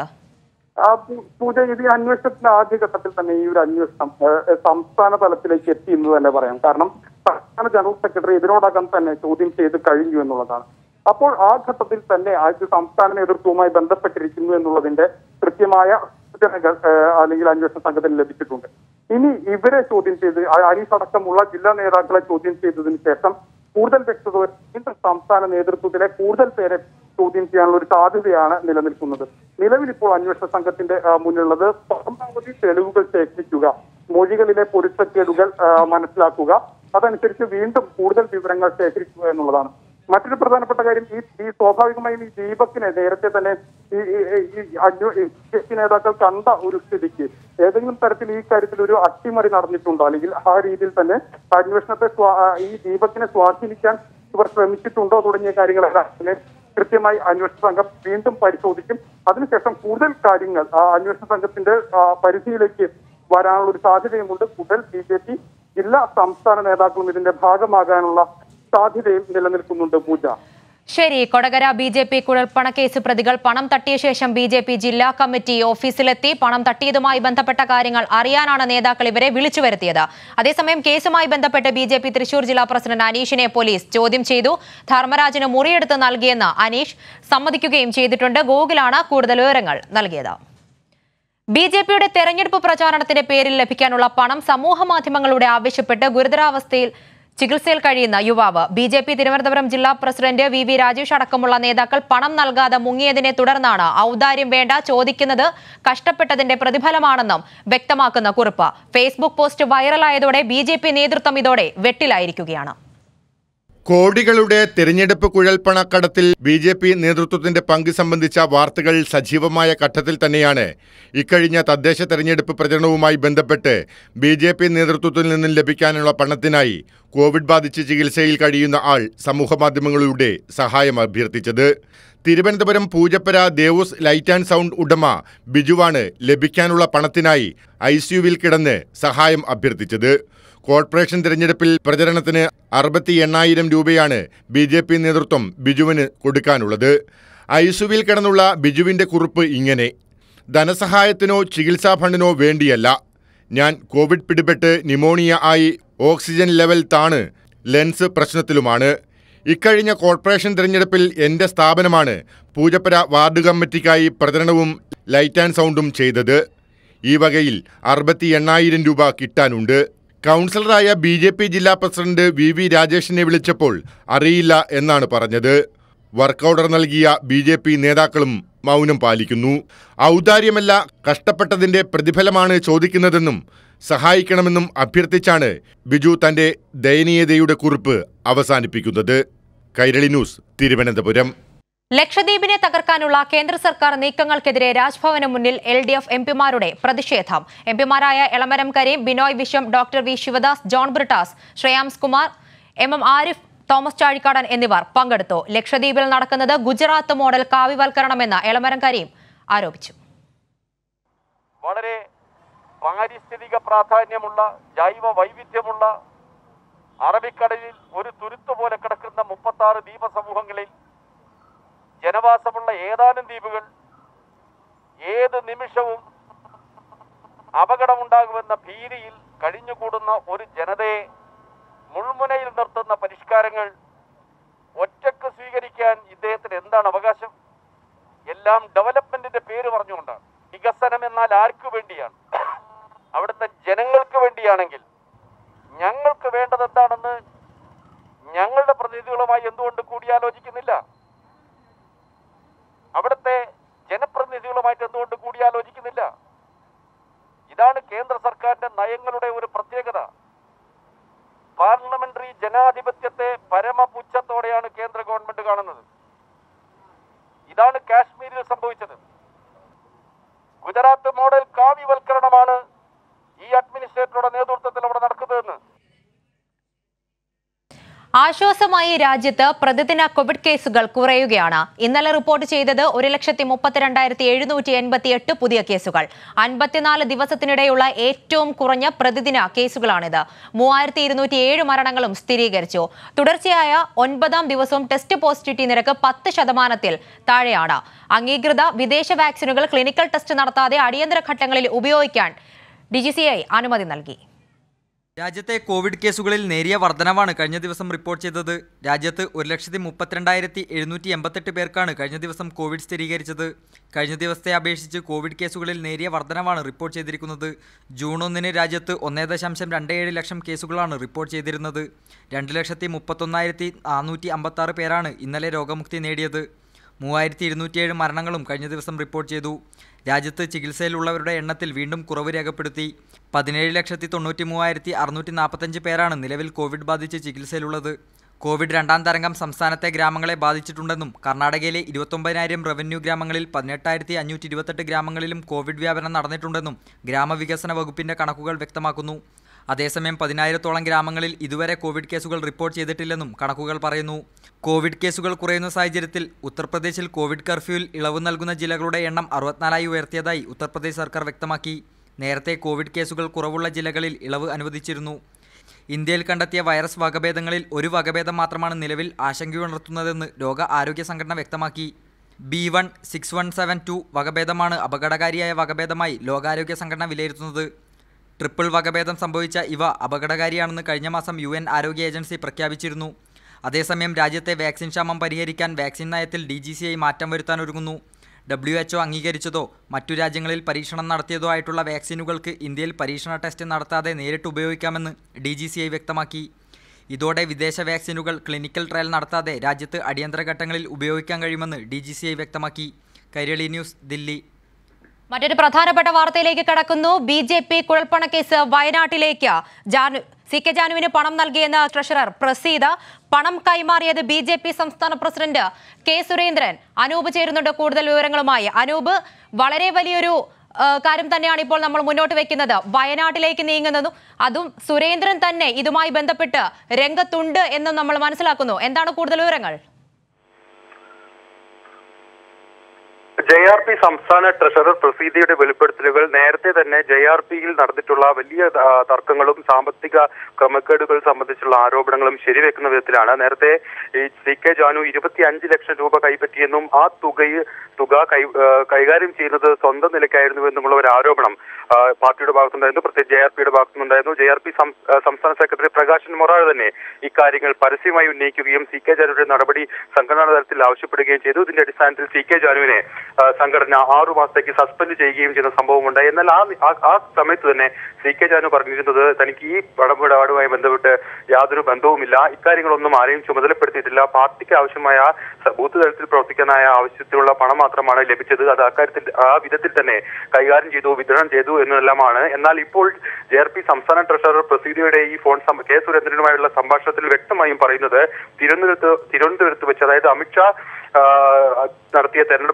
ആ പൂ- പൂജ ഇത് ഈ അന്വേഷണത്തിന്റെ ആദ്യഘട്ടത്തിൽ തന്നെ ഈ ഒരു അന്വേഷണം ഏഹ്, സംസ്ഥാന തലത്തിലേക്ക് എത്തി എന്ന് തന്നെ പറയാം കാരണം സംസ്ഥാന ജനറൽ സെക്രട്ടറി ഇതിനോടകം തന്നെ ചോദ്യം ചെയ്ത് കഴിഞ്ഞു എന്നുള്ളതാണ് അപ്പോൾ ആ ഘട്ടത്തിൽ തന്നെ ആ ഇത് സംസ്ഥാന നേതൃത്വവുമായി ബന്ധപ്പെട്ടിരിക്കുന്നു എന്നുള്ളതിന്റെ കൃത്യമായ സൂചനകൾ ഏഹ്, അല്ലെങ്കിൽ അന്വേഷണ സംഘത്തിന് ലഭിച്ചിട്ടുണ്ട് ഇനി ഇവരെ ചോദ്യം ചെയ്ത് ആ അനീസ് അടക്കമുള്ള ജില്ലാ നേതാക്കളെ ചോദ്യം ചെയ്തതിനു ശേഷം കൂടുതൽ വ്യക്തത കേന്ദ്ര സംസ്ഥാന നേതൃത്വത്തിലെ കൂടുതൽ പേരെ ചോദ്യം ചെയ്യാനുള്ള ഒരു സാധ്യതയാണ് നിലനിൽക്കുന്നത് നിലവിൽ ഇപ്പോൾ അന്വേഷണ സംഘത്തിന്റെ ആ, മുന്നിലുള്ളത് പരമാവധി തെളിവുകൾ ശേഖരിക്കുക മൊഴികളിലെ പൊരുത്തക്കേടുകൾ ആ, മനസ്സിലാക്കുക അതനുസരിച്ച് വീണ്ടും കൂടുതൽ വിവരങ്ങൾ ശേഖരിക്കുക എന്നുള്ളതാണ് മറ്റൊരു പ്രധാനപ്പെട്ട കാര്യം ഈ ഈ സ്വാഭാവികമായും ഈ ദീപക്കിനെ നേരത്തെ തന്നെ ഈ ഈ- ഈ- ഈ അന്വ- ഈ കക്ഷി നേതാക്കൾ കണ്ട ഒരു സ്ഥിതിക്ക് ഏതെങ്കിലും തരത്തിൽ ഈ കാര്യത്തിൽ ഒരു അട്ടിമറി നടന്നിട്ടുണ്ടോ അല്ലെങ്കിൽ ആ രീതിയിൽ തന്നെ അന്വേഷണത്തെ സ്വാ- ആ, ഈ ദീപക്കിനെ സ്വാധീനിക്കാൻ ഇവർ ശ്രമിച്ചിട്ടുണ്ടോ തുടങ്ങിയ കാര്യങ്ങളെല്ലാം തന്നെ കൃത്യമായി അന്വേഷണ സംഘം വീണ്ടും പരിശോധിക്കും അതിനുശേഷം കൂടുതൽ കാര്യങ്ങൾ ആ അന്വേഷണ സംഘത്തിന്റെ ആ, പരിധിയിലേക്ക് വരാനുള്ള ഒരു സാധ്യതയുമുണ്ട് കൂടുതൽ ബി ജെ പി ജില്ലാ സംസ്ഥാന നേതാക്കളും ഇതിന്റെ ഭാഗമാകാനുള്ള സാധ്യതയും നിലനിൽക്കുന്നുണ്ട് പൂജ ശരി കൊടകര ബി ജെ പി കുഴൽപ്പണക്കേസ് പ്രതികൾ പണം തട്ടിയ ശേഷം ബി ജെ പി ജില്ലാ കമ്മിറ്റി ഓഫീസിലെത്തി പണം തട്ടിയതുമായി ബന്ധപ്പെട്ട കാര്യങ്ങൾ അറിയാനാണ് നേതാക്കൾ ഇവരെ വിളിച്ചു വരുത്തിയത് അതേസമയം കേസുമായി ബന്ധപ്പെട്ട് ബി ജെ പി തൃശൂർ ജില്ലാ പ്രസിഡന്റ് അനീഷിനെ പോലീസ് ചോദ്യം ചെയ്തു ധർമ്മരാജിന് മുറിയെടുത്ത് നൽകിയെന്ന് അനീഷ് സമ്മതിക്കുകയും ചെയ്തിട്ടുണ്ട് ഗോകുലാണ് കൂടുതൽ വിവരങ്ങൾ നൽകിയത് ബി ജെ പിയുടെ തെരഞ്ഞെടുപ്പ് പ്രചാരണത്തിന്റെ പേരിൽ ലഭിക്കാനുള്ള പണം സമൂഹ മാധ്യമങ്ങളുടെ ആവശ്യപ്പെട്ട് ഗുരുതരാവസ്ഥയിൽ ചികിത്സയിൽ കഴിയുന്ന യുവാവ് ബി ജെ പി തിരുവനന്തപുരം ജില്ലാ പ്രസിഡന്റ് വി വി രാജേഷ് അടക്കമുള്ള നേതാക്കൾ പണം നൽകാതെ മുങ്ങിയതിനെ തുടർന്നാണ് ഔദാര്യം വേണ്ട ചോദിക്കുന്നത് കഷ്ടപ്പെട്ടതിന്റെ പ്രതിഫലമാണെന്നും വ്യക്തമാക്കുന്ന കുറിപ്പ് ഫേസ്ബുക്ക് പോസ്റ്റ് വൈറലായതോടെ ബി നേതൃത്വം ഇതോടെ വെട്ടിലായിരിക്കുകയാണ് കോടികളുടെ തെരഞ്ഞെടുപ്പ് കുഴൽപ്പണക്കടത്തിൽ ബി ജെ പി നേതൃത്വത്തിന്റെ പങ്ക് സംബന്ധിച്ച വാർത്തകൾ സജീവമായ ഘട്ടത്തിൽ തന്നെയാണ് ഇക്കഴിഞ്ഞ തദ്ദേശ തെരഞ്ഞെടുപ്പ് പ്രചരണവുമായി ബന്ധപ്പെട്ട് ബി ജെ പി നേതൃത്വത്തിൽ നിന്നും ലഭിക്കാനുള്ള പണത്തിനായി കോവിഡ് ബാധിച്ച് ചികിത്സയിൽ കഴിയുന്ന ആൾ സമൂഹമാധ്യമങ്ങളിലൂടെ സഹായം അഭ്യർത്ഥിച്ചത് Thiruvananthapuram Poojappura Devoos light and sound ഉടമ ബിജുവാണ് ലഭിക്കാനുള്ള പണത്തിനായി ഐ സിയുവിൽ കിടന്ന് സഹായം അഭ്യർത്ഥിച്ചത് കോർപ്പറേഷൻ തിരഞ്ഞെടുപ്പിൽ പ്രചരണത്തിന് അറുപത്തി എണ്ണായിരം രൂപയാണ് ബി ജെ പി നേതൃത്വം ബിജുവിന് കൊടുക്കാനുള്ളത് ഐസുവിൽ കിടന്നുള്ള ബിജുവിൻ്റെ കുറിപ്പ് ഇങ്ങനെ ധനസഹായത്തിനോ ചികിത്സാ ഫണ്ടിനോ വേണ്ടിയല്ല ഞാൻ കോവിഡ് പിടിപെട്ട് ന്യൂമോണിയ ആയി ഓക്സിജൻ ലെവൽ താണ് ലെൻസ് പ്രശ്നത്തിലുമാണ് ഇക്കഴിഞ്ഞ കോർപ്പറേഷൻ തിരഞ്ഞെടുപ്പിൽ എൻ്റെ സ്ഥാപനമാണ് പൂജപ്പര വാർഡ് കമ്മിറ്റിക്കായി പ്രചരണവും ലൈറ്റ് ആൻഡ് സൗണ്ടും ചെയ്തത് ഈ വകയിൽ അറുപത്തി എണ്ണായിരം രൂപ കിട്ടാനുണ്ട് കൗൺസിലറായ ബി ജെ പി ജില്ലാ പ്രസിഡന്റ് വി വി രാജേഷിനെ വിളിച്ചപ്പോൾ അറിയില്ല എന്നാണ് പറഞ്ഞത് വർക്ക് ഓർഡർ നൽകിയ ബി ജെ പി നേതാക്കളും മൗനം പാലിക്കുന്നു ഔദാര്യമല്ല കഷ്ടപ്പെട്ടതിന്റെ പ്രതിഫലമാണ് ചോദിക്കുന്നതെന്നും സഹായിക്കണമെന്നും അഭ്യർത്ഥിച്ചാണ് ബിജു തന്റെ ദയനീയതയുടെ കുറിപ്പ് അവസാനിപ്പിക്കുന്നത് കൈരളി ന്യൂസ് തിരുവനന്തപുരം ലക്ഷദ്വീപിനെ തകർക്കാനുള്ള കേന്ദ്ര സർക്കാർ നീക്കങ്ങൾക്കെതിരെ രാജ്ഭവന് മുന്നിൽ എൽ ഡി എഫ് എംപിമാരുടെ പ്രതിഷേധം എംപിമാരായ Elamaram Kareem Binoy Viswam doctor V Sivadas John Brittas Shreyams Kumar M M Arif Thomas Chazhikadan എന്നിവർ പങ്കെടുത്തു ലക്ഷദ്വീപിൽ നടക്കുന്നത് ഗുജറാത്ത് മോഡൽ കാവ്യവൽക്കരണമെന്ന് എളമരം കരീം ആരോപിച്ചു വളരെ പാരിസ്ഥിതിക പ്രാധാന്യമുള്ള ജൈവ വൈവിധ്യമുള്ള അറബിക്കടലിൽ ഒരു തുരുത്തു പോലെ കിടക്കുന്ന മുപ്പത്താറ് ദ്വീപസമൂഹങ്ങളിൽ ജനവാസമുള്ള ഏതാനും ദ്വീപുകൾ ഏത് നിമിഷവും അപകടമുണ്ടാകുമെന്ന ഭീതിയിൽ കഴിഞ്ഞുകൂടുന്ന ഒരു ജനതയെ മുൾമുനയിൽ നിർത്തുന്ന പരിഷ്കാരങ്ങൾ ഒറ്റക്ക് സ്വീകരിക്കാൻ ഇദ്ദേഹത്തിന് എന്താണ് അവകാശം എല്ലാം ഡെവലപ്മെന്റിന്റെ പേര് പറഞ്ഞുകൊണ്ടാണ് വികസനം എന്നാൽ ആർക്കു വേണ്ടിയാണ് അവിടുത്തെ ജനങ്ങൾക്ക് വേണ്ടിയാണെങ്കിൽ ഞങ്ങൾക്ക് വേണ്ടത് എന്താണെന്ന് ഞങ്ങളുടെ പ്രതിനിധികളുമായി എന്തുകൊണ്ട് കൂടിയാലോചിക്കുന്നില്ല അവിടുത്തെ ജനപ്രതിനിധികളുമായിട്ട് എന്തുകൊണ്ട് കൂടിയാലോചിക്കുന്നില്ല ഇതാണ് കേന്ദ്ര സർക്കാരിന്റെ നയങ്ങളുടെ ഒരു പ്രത്യേകത പാർലമെന്ററി ജനാധിപത്യത്തെ പരമപുച്ഛത്തോടെയാണ് കേന്ദ്ര ഗവൺമെന്റ് കാണുന്നത് ഇതാണ് കാശ്മീരിൽ സംഭവിച്ചത് ഗുജറാത്ത് മോഡൽ കാവ്യവൽക്കരണമാണ് ഈ അഡ്മിനിസ്ട്രേറ്ററുടെ നേതൃത്വത്തിൽ അവിടെ നടക്കുന്നതെന്ന് ആശ്വാസമായി രാജ്യത്ത് പ്രതിദിന കോവിഡ് കേസുകൾ കുറയുകയാണ് ഇന്നലെ റിപ്പോർട്ട് ചെയ്തത് ഒരു ലക്ഷത്തി മുപ്പത്തിരണ്ടായിരത്തി എഴുന്നൂറ്റി എൺപത്തി എട്ട് പുതിയ കേസുകൾ അൻപത്തിനാല് ദിവസത്തിനിടെയുള്ള ഏറ്റവും കുറഞ്ഞ പ്രതിദിന കേസുകളാണിത് മൂവായിരത്തി ഇരുന്നൂറ്റി ഏഴ് മരണങ്ങളും സ്ഥിരീകരിച്ചു തുടർച്ചയായ ഒൻപതാം ദിവസവും ടെസ്റ്റ് പോസിറ്റിവിറ്റി നിരക്ക് പത്ത് ശതമാനത്തിൽ താഴെയാണ് അംഗീകൃത വിദേശ വാക്സിനുകൾ ക്ലിനിക്കൽ ടെസ്റ്റ് നടത്താതെ അടിയന്തര ഘട്ടങ്ങളിൽ ഉപയോഗിക്കാൻ ഡിജിസിഐ അനുമതി നൽകി രാജ്യത്തെ കോവിഡ് കേസുകളിൽ നേരിയ വർധനവാണ് കഴിഞ്ഞ ദിവസം റിപ്പോർട്ട് ചെയ്തത് രാജ്യത്ത് ഒരു ലക്ഷത്തി മുപ്പത്തിരണ്ടായിരത്തി എഴുന്നൂറ്റി എൺപത്തെട്ട് പേർക്കാണ് കഴിഞ്ഞ ദിവസം കോവിഡ് സ്ഥിരീകരിച്ചത് കഴിഞ്ഞ ദിവസത്തെ അപേക്ഷിച്ച് കോവിഡ് കേസുകളിൽ നേരിയ വർധനവാണ് റിപ്പോർട്ട് ചെയ്തിരിക്കുന്നത് ജൂൺ ഒന്നിന് രാജ്യത്ത് ഒന്നേ ദശാംശം രണ്ട് ഏഴ് ലക്ഷം കേസുകളാണ് റിപ്പോർട്ട് ചെയ്തിരുന്നത് രണ്ട് ലക്ഷത്തി മുപ്പത്തൊന്നായിരത്തി നാനൂറ്റി അമ്പത്താറ് പേരാണ് ഇന്നലെ രോഗമുക്തി നേടിയത് മൂവായിരത്തി ഇരുന്നൂറ്റിയേഴ് മരണങ്ങളും കഴിഞ്ഞ ദിവസം റിപ്പോർട്ട് ചെയ്തു രാജ്യത്ത് ചികിത്സയിലുള്ളവരുടെ എണ്ണത്തിൽ വീണ്ടും കുറവ് രേഖപ്പെടുത്തി പതിനേഴ് ലക്ഷത്തി തൊണ്ണൂറ്റി മൂവായിരത്തി അറുന്നൂറ്റി നാൽപ്പത്തഞ്ച് പേരാണ് നിലവിൽ കോവിഡ് ബാധിച്ച് ചികിത്സയിലുള്ളത് കോവിഡ് രണ്ടാം തരംഗം സംസ്ഥാനത്തെ ഗ്രാമങ്ങളെ ബാധിച്ചിട്ടുണ്ടെന്നും കർണാടകയിലെ ഇരുപത്തൊമ്പതിനായിരം റവന്യൂ ഗ്രാമങ്ങളിൽ പതിനെട്ടായിരത്തി അഞ്ഞൂറ്റി ഇരുപത്തെട്ട് ഗ്രാമങ്ങളിലും കോവിഡ് വ്യാപനം നടന്നിട്ടുണ്ടെന്നും ഗ്രാമവികസന വകുപ്പിന്റെ കണക്കുകൾ വ്യക്തമാക്കുന്നു അതേസമയം പതിനായിരത്തോളം ഗ്രാമങ്ങളിൽ ഇതുവരെ കോവിഡ് കേസുകൾ റിപ്പോർട്ട് ചെയ്തിട്ടില്ലെന്നും കണക്കുകൾ പറയുന്നു കോവിഡ് കേസുകൾ കുറയുന്ന സാഹചര്യത്തിൽ ഉത്തർപ്രദേശിൽ കോവിഡ് കർഫ്യൂവിൽ ഇളവ് നൽകുന്ന ജില്ലകളുടെ എണ്ണം അറുപത്തിനാലായി ഉയർത്തിയതായി ഉത്തർപ്രദേശ് സർക്കാർ വ്യക്തമാക്കി നേരത്തെ കോവിഡ് കേസുകൾ കുറവുള്ള ജില്ലകളിൽ ഇളവ് അനുവദിച്ചിരുന്നു ഇന്ത്യയിൽ കണ്ടെത്തിയ വൈറസ് വകഭേദങ്ങളിൽ ഒരു വകഭേദം മാത്രമാണ് നിലവിൽ ആശങ്കയുണർത്തുന്നതെന്ന് ലോക ആരോഗ്യ സംഘടന വ്യക്തമാക്കി B one six one seven two വകഭേദമാണ് അപകടകാരിയായ വകഭേദമായി ലോകാരോഗ്യ സംഘടന വിലയിരുത്തുന്നത് ട്രിപ്പിൾ വകഭേദം സംഭവിച്ച ഇവ അപകടകാരിയാണെന്ന് കഴിഞ്ഞ മാസം യു എൻ ആരോഗ്യ ഏജൻസി പ്രഖ്യാപിച്ചിരുന്നു അതേസമയം രാജ്യത്തെ വാക്സിൻ ക്ഷാമം പരിഹരിക്കാൻ വാക്സിൻ നയത്തിൽ ഡി ജി സി ഐ മാറ്റം വരുത്താൻ ഒരുങ്ങുന്നു ഡബ്ല്യു എച്ച്ഒ അംഗീകരിച്ചതോ മറ്റു രാജ്യങ്ങളിൽ പരീക്ഷണം നടത്തിയതോ ആയിട്ടുള്ള വാക്സിനുകൾക്ക് ഇന്ത്യയിൽ പരീക്ഷണ ടെസ്റ്റ് നടത്താതെ നേരിട്ട് ഉപയോഗിക്കാമെന്ന് ഡി ജി സി ഐ വ്യക്തമാക്കി ഇതോടെ വിദേശ വാക്സിനുകൾ ക്ലിനിക്കൽ ട്രയൽ നടത്താതെ രാജ്യത്ത് അടിയന്തര ഘട്ടങ്ങളിൽ ഉപയോഗിക്കാൻ കഴിയുമെന്ന് ഡി ജി സി ഐ വ്യക്തമാക്കി കൈരളി ന്യൂസ് ദില്ലി മറ്റൊരു പ്രധാനപ്പെട്ട വാർത്തയിലേക്ക് കടക്കുന്നു ബി ജെ പി കുഴൽപ്പണക്കേസ് വയനാട്ടിലേക്ക് ജാനു സി കെ ജാനുവിന് പണം നൽകിയെന്ന് ട്രഷറർ പ്രസീദ് പണം കൈമാറിയത് ബി ജെ പി സംസ്ഥാന പ്രസിഡന്റ് കെ സുരേന്ദ്രൻ അനൂപ് ചേരുന്നുണ്ട് കൂടുതൽ വിവരങ്ങളുമായി അനൂപ് വളരെ വലിയൊരു ആ, കാര്യം തന്നെയാണ് ഇപ്പോൾ നമ്മൾ മുന്നോട്ട് വെക്കുന്നത് വയനാട്ടിലേക്ക് നീങ്ങുന്നതും അതും സുരേന്ദ്രൻ തന്നെ ഇതുമായി ബന്ധപ്പെട്ട് രംഗത്തുണ്ട് എന്നും നമ്മൾ മനസ്സിലാക്കുന്നു എന്താണ് കൂടുതൽ വിവരങ്ങൾ ജെ ആർ പി സംസ്ഥാന ട്രഷറർ പ്രസീതിയുടെ വെളിപ്പെടുത്തലുകൾ നേരത്തെ തന്നെ ജെ ആർ പിയിൽ നടന്നിട്ടുള്ള വലിയ ആ, തർക്കങ്ങളും സാമ്പത്തിക ക്രമക്കേടുകൾ സംബന്ധിച്ചുള്ള ആരോപണങ്ങളും ശരിവെക്കുന്ന വിധത്തിലാണ് നേരത്തെ ഈ സി കെ ജാനു ഇരുപത്തി അഞ്ച് ലക്ഷം രൂപ കൈപ്പറ്റിയെന്നും ആ തുകയിൽ തുക കൈ ആ, കൈകാര്യം ചെയ്യുന്നത് സ്വന്തം നിലയ്ക്കായിരുന്നു എന്നുമുള്ള ഒരു ആരോപണം ആ, പാർട്ടിയുടെ ഭാഗത്തുണ്ടായിരുന്നു പ്രത്യേകിച്ച് ജെ ആർ പിയുടെ ഭാഗത്തുനിന്നുണ്ടായിരുന്നു ജെ ആർ പി സംസ്ഥാന സെക്രട്ടറി പ്രകാശൻ മൊറാൾ തന്നെ ഇക്കാര്യങ്ങൾ പരസ്യമായി ഉന്നയിക്കുകയും സി കെ ജാനുവിന്റെ നടപടി സംഘടനാ തലത്തിൽ ആവശ്യപ്പെടുകയും ചെയ്തു ഇതിന്റെ അടിസ്ഥാനത്തിൽ സി കെ ജാനുവിനെ ആ, സംഘടന ആറു മാസത്തേക്ക് സസ്പെൻഡ് ചെയ്യുകയും ചെയ്യുന്ന സംഭവമുണ്ടായി എന്നാൽ ആ ആ- ആ സമയത്ത് തന്നെ സി കെ ജാനു പറഞ്ഞിരുന്നത് തനിക്ക് ഈ പണമിടപാടുമായി ബന്ധപ്പെട്ട് യാതൊരു ബന്ധവുമില്ല ഇക്കാര്യങ്ങളൊന്നും ആരെയും ചുമതലപ്പെടുത്തിയിട്ടില്ല പാർട്ടിക്ക് ആവശ്യമായ സ- ബൂത്ത് തലത്തിൽ പ്രവർത്തിക്കാനായ ആവശ്യത്തിലുള്ള പണം മാത്രമാണ് ലഭിച്ചത് അത് അക്കാര്യത്തിൽ ആ വിധത്തിൽ തന്നെ കൈകാര്യം ചെയ്തു വിതരണം ചെയ്തു എന്നെല്ലാമാണ് എന്നാൽ ഇപ്പോൾ ജെ ആർ പി സംസ്ഥാന ട്രഷറർ പ്രസീതിയുടെ ഈ ഫോൺ സം- കെ സുരേന്ദ്രനുമായുള്ള സംഭാഷണത്തിൽ വ്യക്തമായും പറയുന്നത് തിരുവനന്തപുരത്ത് തിരുവനന്തപുരത്ത് വെച്ച് അതായത് അമിത്ഷാ ആ, നടത്തിയ തെരഞ്ഞെടുപ്പ് പ്രചാരണ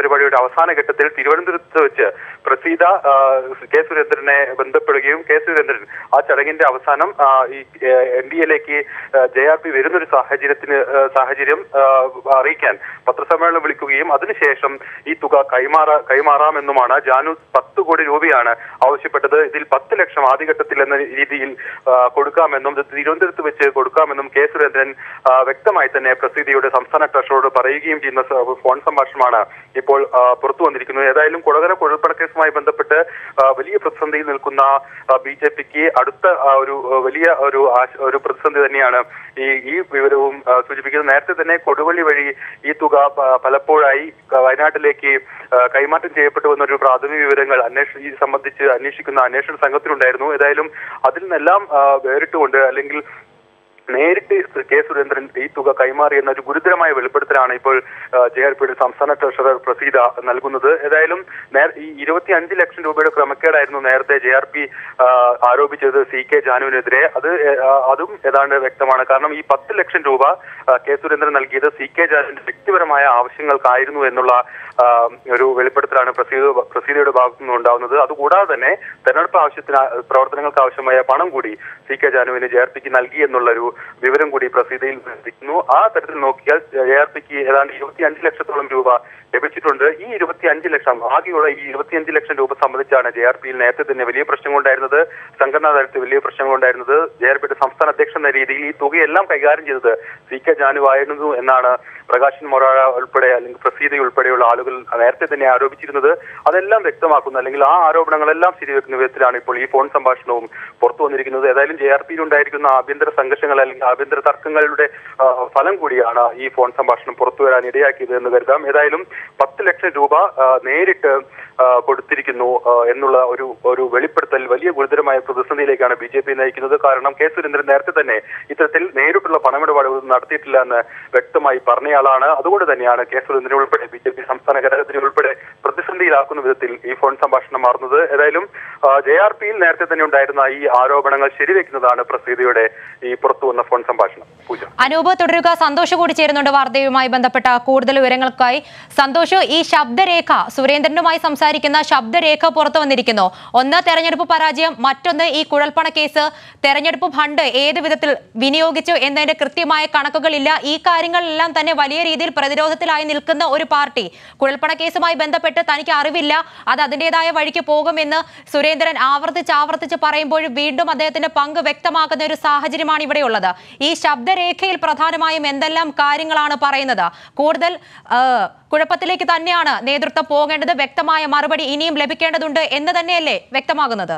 പരിപാടിയുടെ അവസാന ഘട്ടത്തിൽ തിരുവനന്തപുരത്ത് വെച്ച് പ്രസീത ആ, കെ സുരേന്ദ്രനെ ബന്ധപ്പെടുകയും കെ സുരേന്ദ്രൻ ആ ചടങ്ങിന്റെ അവസാനം ആ, ഈ എൻ ഡി എയിലേക്ക് ജെ ആർ പി വരുന്നൊരു സാഹചര്യത്തിന് ആ, സാഹചര്യം ആ, അറിയിക്കാൻ പത്രസമ്മേളനം വിളിക്കുകയും അതിനുശേഷം ഈ തുക കൈമാറ കൈമാറാമെന്നുമാണ് ജാനു പത്ത് കോടി രൂപയാണ് ആവശ്യപ്പെട്ടത് ഇതിൽ പത്ത് ലക്ഷം ആദ്യഘട്ടത്തിൽ എന്ന രീതിയിൽ ആ, കൊടുക്കാമെന്നും ഇത് തിരുവനന്തപുരത്ത് വെച്ച് കൊടുക്കാമെന്നും കെ സുരേന്ദ്രൻ ആ, വ്യക്തമായി തന്നെ പ്രസിദ്ധിയുടെ സംസ്ഥാന ട്രഷറോട് പറയുകയും ചെയ്യുന്ന സ- ഫോൺ സംഭാഷണമാണ് ഇപ്പോൾ ആ, പുറത്തു വന്നിരിക്കുന്നത് ഏതായാലും കൊടകര കുഴൽപ്പണ കേസുമായി ബന്ധപ്പെട്ട് ആ, വലിയ പ്രതിസന്ധിയിൽ നിൽക്കുന്ന ബി ജെ പിക്ക് അടുത്ത ആ, ഒരു ആ, വലിയ ഒരു ആശ- ഒരു പ്രതിസന്ധി തന്നെയാണ് ഈ ഈ വിവരവും ആ, സൂചിപ്പിക്കുന്നത് നേരത്തെ തന്നെ കൊടുവള്ളി വഴി ഈ തുക പ- പലപ്പോഴായി ക- വയനാട്ടിലേക്ക് ആ, കൈമാറ്റം ചെയ്യപ്പെട്ടു എന്നൊരു പ്രാഥമിക വിവരങ്ങൾ അന്വേഷണ ഈ സംബന്ധിച്ച് അന്വേഷിക്കുന്ന അന്വേഷണ സംഘത്തിലുണ്ടായിരുന്നു ഏതായാലും അതിൽ നിന്നെല്ലാം ആ, വേറിട്ടുകൊണ്ട് അല്ലെങ്കിൽ നേരിട്ട് കെ സുരേന്ദ്രൻ ഈ തുക കൈമാറി എന്ന ഒരു ഗുരുതരമായ വെളിപ്പെടുത്തലാണ് ഇപ്പോൾ ജെ ആർ പിയുടെ സംസ്ഥാന ട്രഷറർ പ്രസീത നൽകുന്നത് ഏതായാലും നേർ- ഈ ഇരുപത്തി അഞ്ച് ലക്ഷം രൂപയുടെ ക്രമക്കേടായിരുന്നു നേരത്തെ ജെ ആർ പി ആരോപിച്ചത് സി കെ ജാനുവിനെതിരെ അത് ഏ, ആ, അതും ഏതാണ്ട് വ്യക്തമാണ് കാരണം ഈ പത്ത് ലക്ഷം രൂപ ആ, കെ സുരേന്ദ്രൻ നൽകിയത് സി കെ ജാനുവിന്റെ വ്യക്തിപരമായ ആവശ്യങ്ങൾക്കായിരുന്നു എന്നുള്ള ആ, ഒരു വെളിപ്പെടുത്തലാണ് പ്രസീത പ്രസീതയുടെ ഭാഗത്തു നിന്ന് ഉണ്ടാവുന്നത് അതുകൂടാതെ തന്നെ തെരഞ്ഞെടുപ്പ് ആവശ്യത്തിന് പ്രവർത്തനങ്ങൾക്ക് ആവശ്യമായ പണം കൂടി സി കെ ജാനുവിന് ജെ ആർ പിക്ക് നൽകി എന്നുള്ളൊരു വിവരം കൂടി പ്രസീതയിൽ ലഭിക്കുന്നു ആ തരത്തിൽ നോക്കിയാൽ ജെ ആർ പിക്ക് ഏതാണ്ട് ഇരുപത്തി അഞ്ച് ലക്ഷത്തോളം രൂപ ലഭിച്ചിട്ടുണ്ട് ഈ ഇരുപത്തി അഞ്ച് ലക്ഷം ആകെയുള്ള ഈ ഇരുപത്തി അഞ്ച് ലക്ഷം രൂപ സംബന്ധിച്ചാണ് ജെ ആർ പിയിൽ നേരത്തെ തന്നെ വലിയ പ്രശ്നങ്ങളുണ്ടായിരുന്നത് സംഘടനാ തലത്തിൽ വലിയ പ്രശ്നങ്ങളുണ്ടായിരുന്നത് ജെ ആർ പിയുടെ സംസ്ഥാന അധ്യക്ഷൻ എന്ന രീതിയിൽ ഈ തുകയെല്ലാം കൈകാര്യം ചെയ്തത് സി കെ ജാനു ആയിരുന്നു എന്നാണ് പ്രകാശൻ മൊറാഴ ഉൾപ്പെടെ അല്ലെങ്കിൽ പ്രസീത ഉൾപ്പെടെയുള്ള ആളുകൾ നേരത്തെ തന്നെ ആരോപിച്ചിരുന്നത് അതെല്ലാം വ്യക്തമാക്കുന്ന അല്ലെങ്കിൽ ആ ആരോപണങ്ങളെല്ലാം ശരിവെക്കുന്ന വിധത്തിലാണ് ഇപ്പോൾ ഈ ഫോൺ സംഭാഷണവും പുറത്തു വന്നിരിക്കുന്നത് ഏതായാലും ജെ ആർ പിയിൽ ഉണ്ടായിരിക്കുന്ന ആഭ്യന്തര സംഘർഷങ്ങൾ അല്ലെങ്കിൽ ആഭ്യന്തര തർക്കങ്ങളുടെ ആ, ഫലം കൂടിയാണ് ഈ ഫോൺ സംഭാഷണം പുറത്തു വരാൻ ഇടയാക്കിയത് എന്ന് കരുതാം ഏതായാലും പത്ത് ലക്ഷം രൂപ ആ, നേരിട്ട് ആ, കൊടുത്തിരിക്കുന്നു ആ, എന്നുള്ള ഒരു ഒരു വെളിപ്പെടുത്തൽ വലിയ ഗുരുതരമായ പ്രതിസന്ധിയിലേക്കാണ് ബി ജെ പി നയിക്കുന്നത് കാരണം കെ സുരേന്ദ്രൻ നേരത്തെ തന്നെ ഇത്തരത്തിൽ നേരിട്ടുള്ള പണമിടപാടുകൾ നടത്തിയിട്ടില്ല എന്ന് വ്യക്തമായി പറഞ്ഞയാളാണ് അതുകൊണ്ട് തന്നെയാണ് കെ സുരേന്ദ്രൻ ഉൾപ്പെടെ ബി ജെ പി സംസ്ഥാന ഘടകത്തിന് ഉൾപ്പെടെ പ്രതിസന്ധിയിലാക്കുന്ന വിധത്തിൽ ഈ ഫോൺ സംഭാഷണം മാറുന്നത് ഏതായാലും ജെ ആർ പിയിൽ നേരത്തെ തന്നെ ഉണ്ടായിരുന്ന ഈ ആരോപണങ്ങൾ ശരിവെക്കുന്നതാണ് പ്രസീതയുടെ ഈ പുറത്തു വന്ന ഫോൺ സംഭാഷണം പൂജ അനൂപ് തുടരുക സന്തോഷ് കൂടി ചേരുന്നുണ്ട് വാർത്തയുമായി ബന്ധപ്പെട്ട കൂടുതൽ വിവരങ്ങൾക്കായി സന്തോഷ് ഈ ശബ്ദരേഖ സുരേന്ദ്രനുമായി സംസാരിക്കുന്ന ശബ്ദരേഖ പുറത്തു വന്നിരിക്കുന്നു ഒന്ന് തെരഞ്ഞെടുപ്പ് പരാജയം മറ്റൊന്ന് ഈ കുഴൽപ്പണ കേസ് തെരഞ്ഞെടുപ്പ് ഫണ്ട് ഏത് വിധത്തിൽ വിനിയോഗിച്ചു എന്നതിന്റെ കൃത്യമായ കണക്കുകളില്ല ഈ കാര്യങ്ങളെല്ലാം തന്നെ വലിയ രീതിയിൽ പ്രതിരോധത്തിലായി നിൽക്കുന്ന ഒരു പാർട്ടി കുഴൽപ്പണ കേസുമായി ബന്ധപ്പെട്ട് തനിക്ക് അറിവില്ല അത് അതിൻ്റെതായ വഴിക്ക് പോകുമെന്ന് സുരേന്ദ്രൻ ആവർത്തിച്ച് ആവർത്തിച്ച് പറയുമ്പോഴും വീണ്ടും അദ്ദേഹത്തിന്റെ പങ്ക് വ്യക്തമാക്കുന്ന ഒരു സാഹചര്യമാണ് ഇവിടെയുള്ളത് ഈ ശബ്ദരേഖയിൽ പ്രധാനമായും എന്തെല്ലാം കാര്യങ്ങളാണ് പറയുന്നത് കൂടുതൽ ആ, കുഴപ്പത്തിലേക്ക് തന്നെയാണ് നേതൃത്വം പോകേണ്ടത് വ്യക്തമായ മറുപടി ഇനിയും ലഭിക്കേണ്ടതുണ്ട് എന്ന് തന്നെയല്ലേ വ്യക്തമാകുന്നത്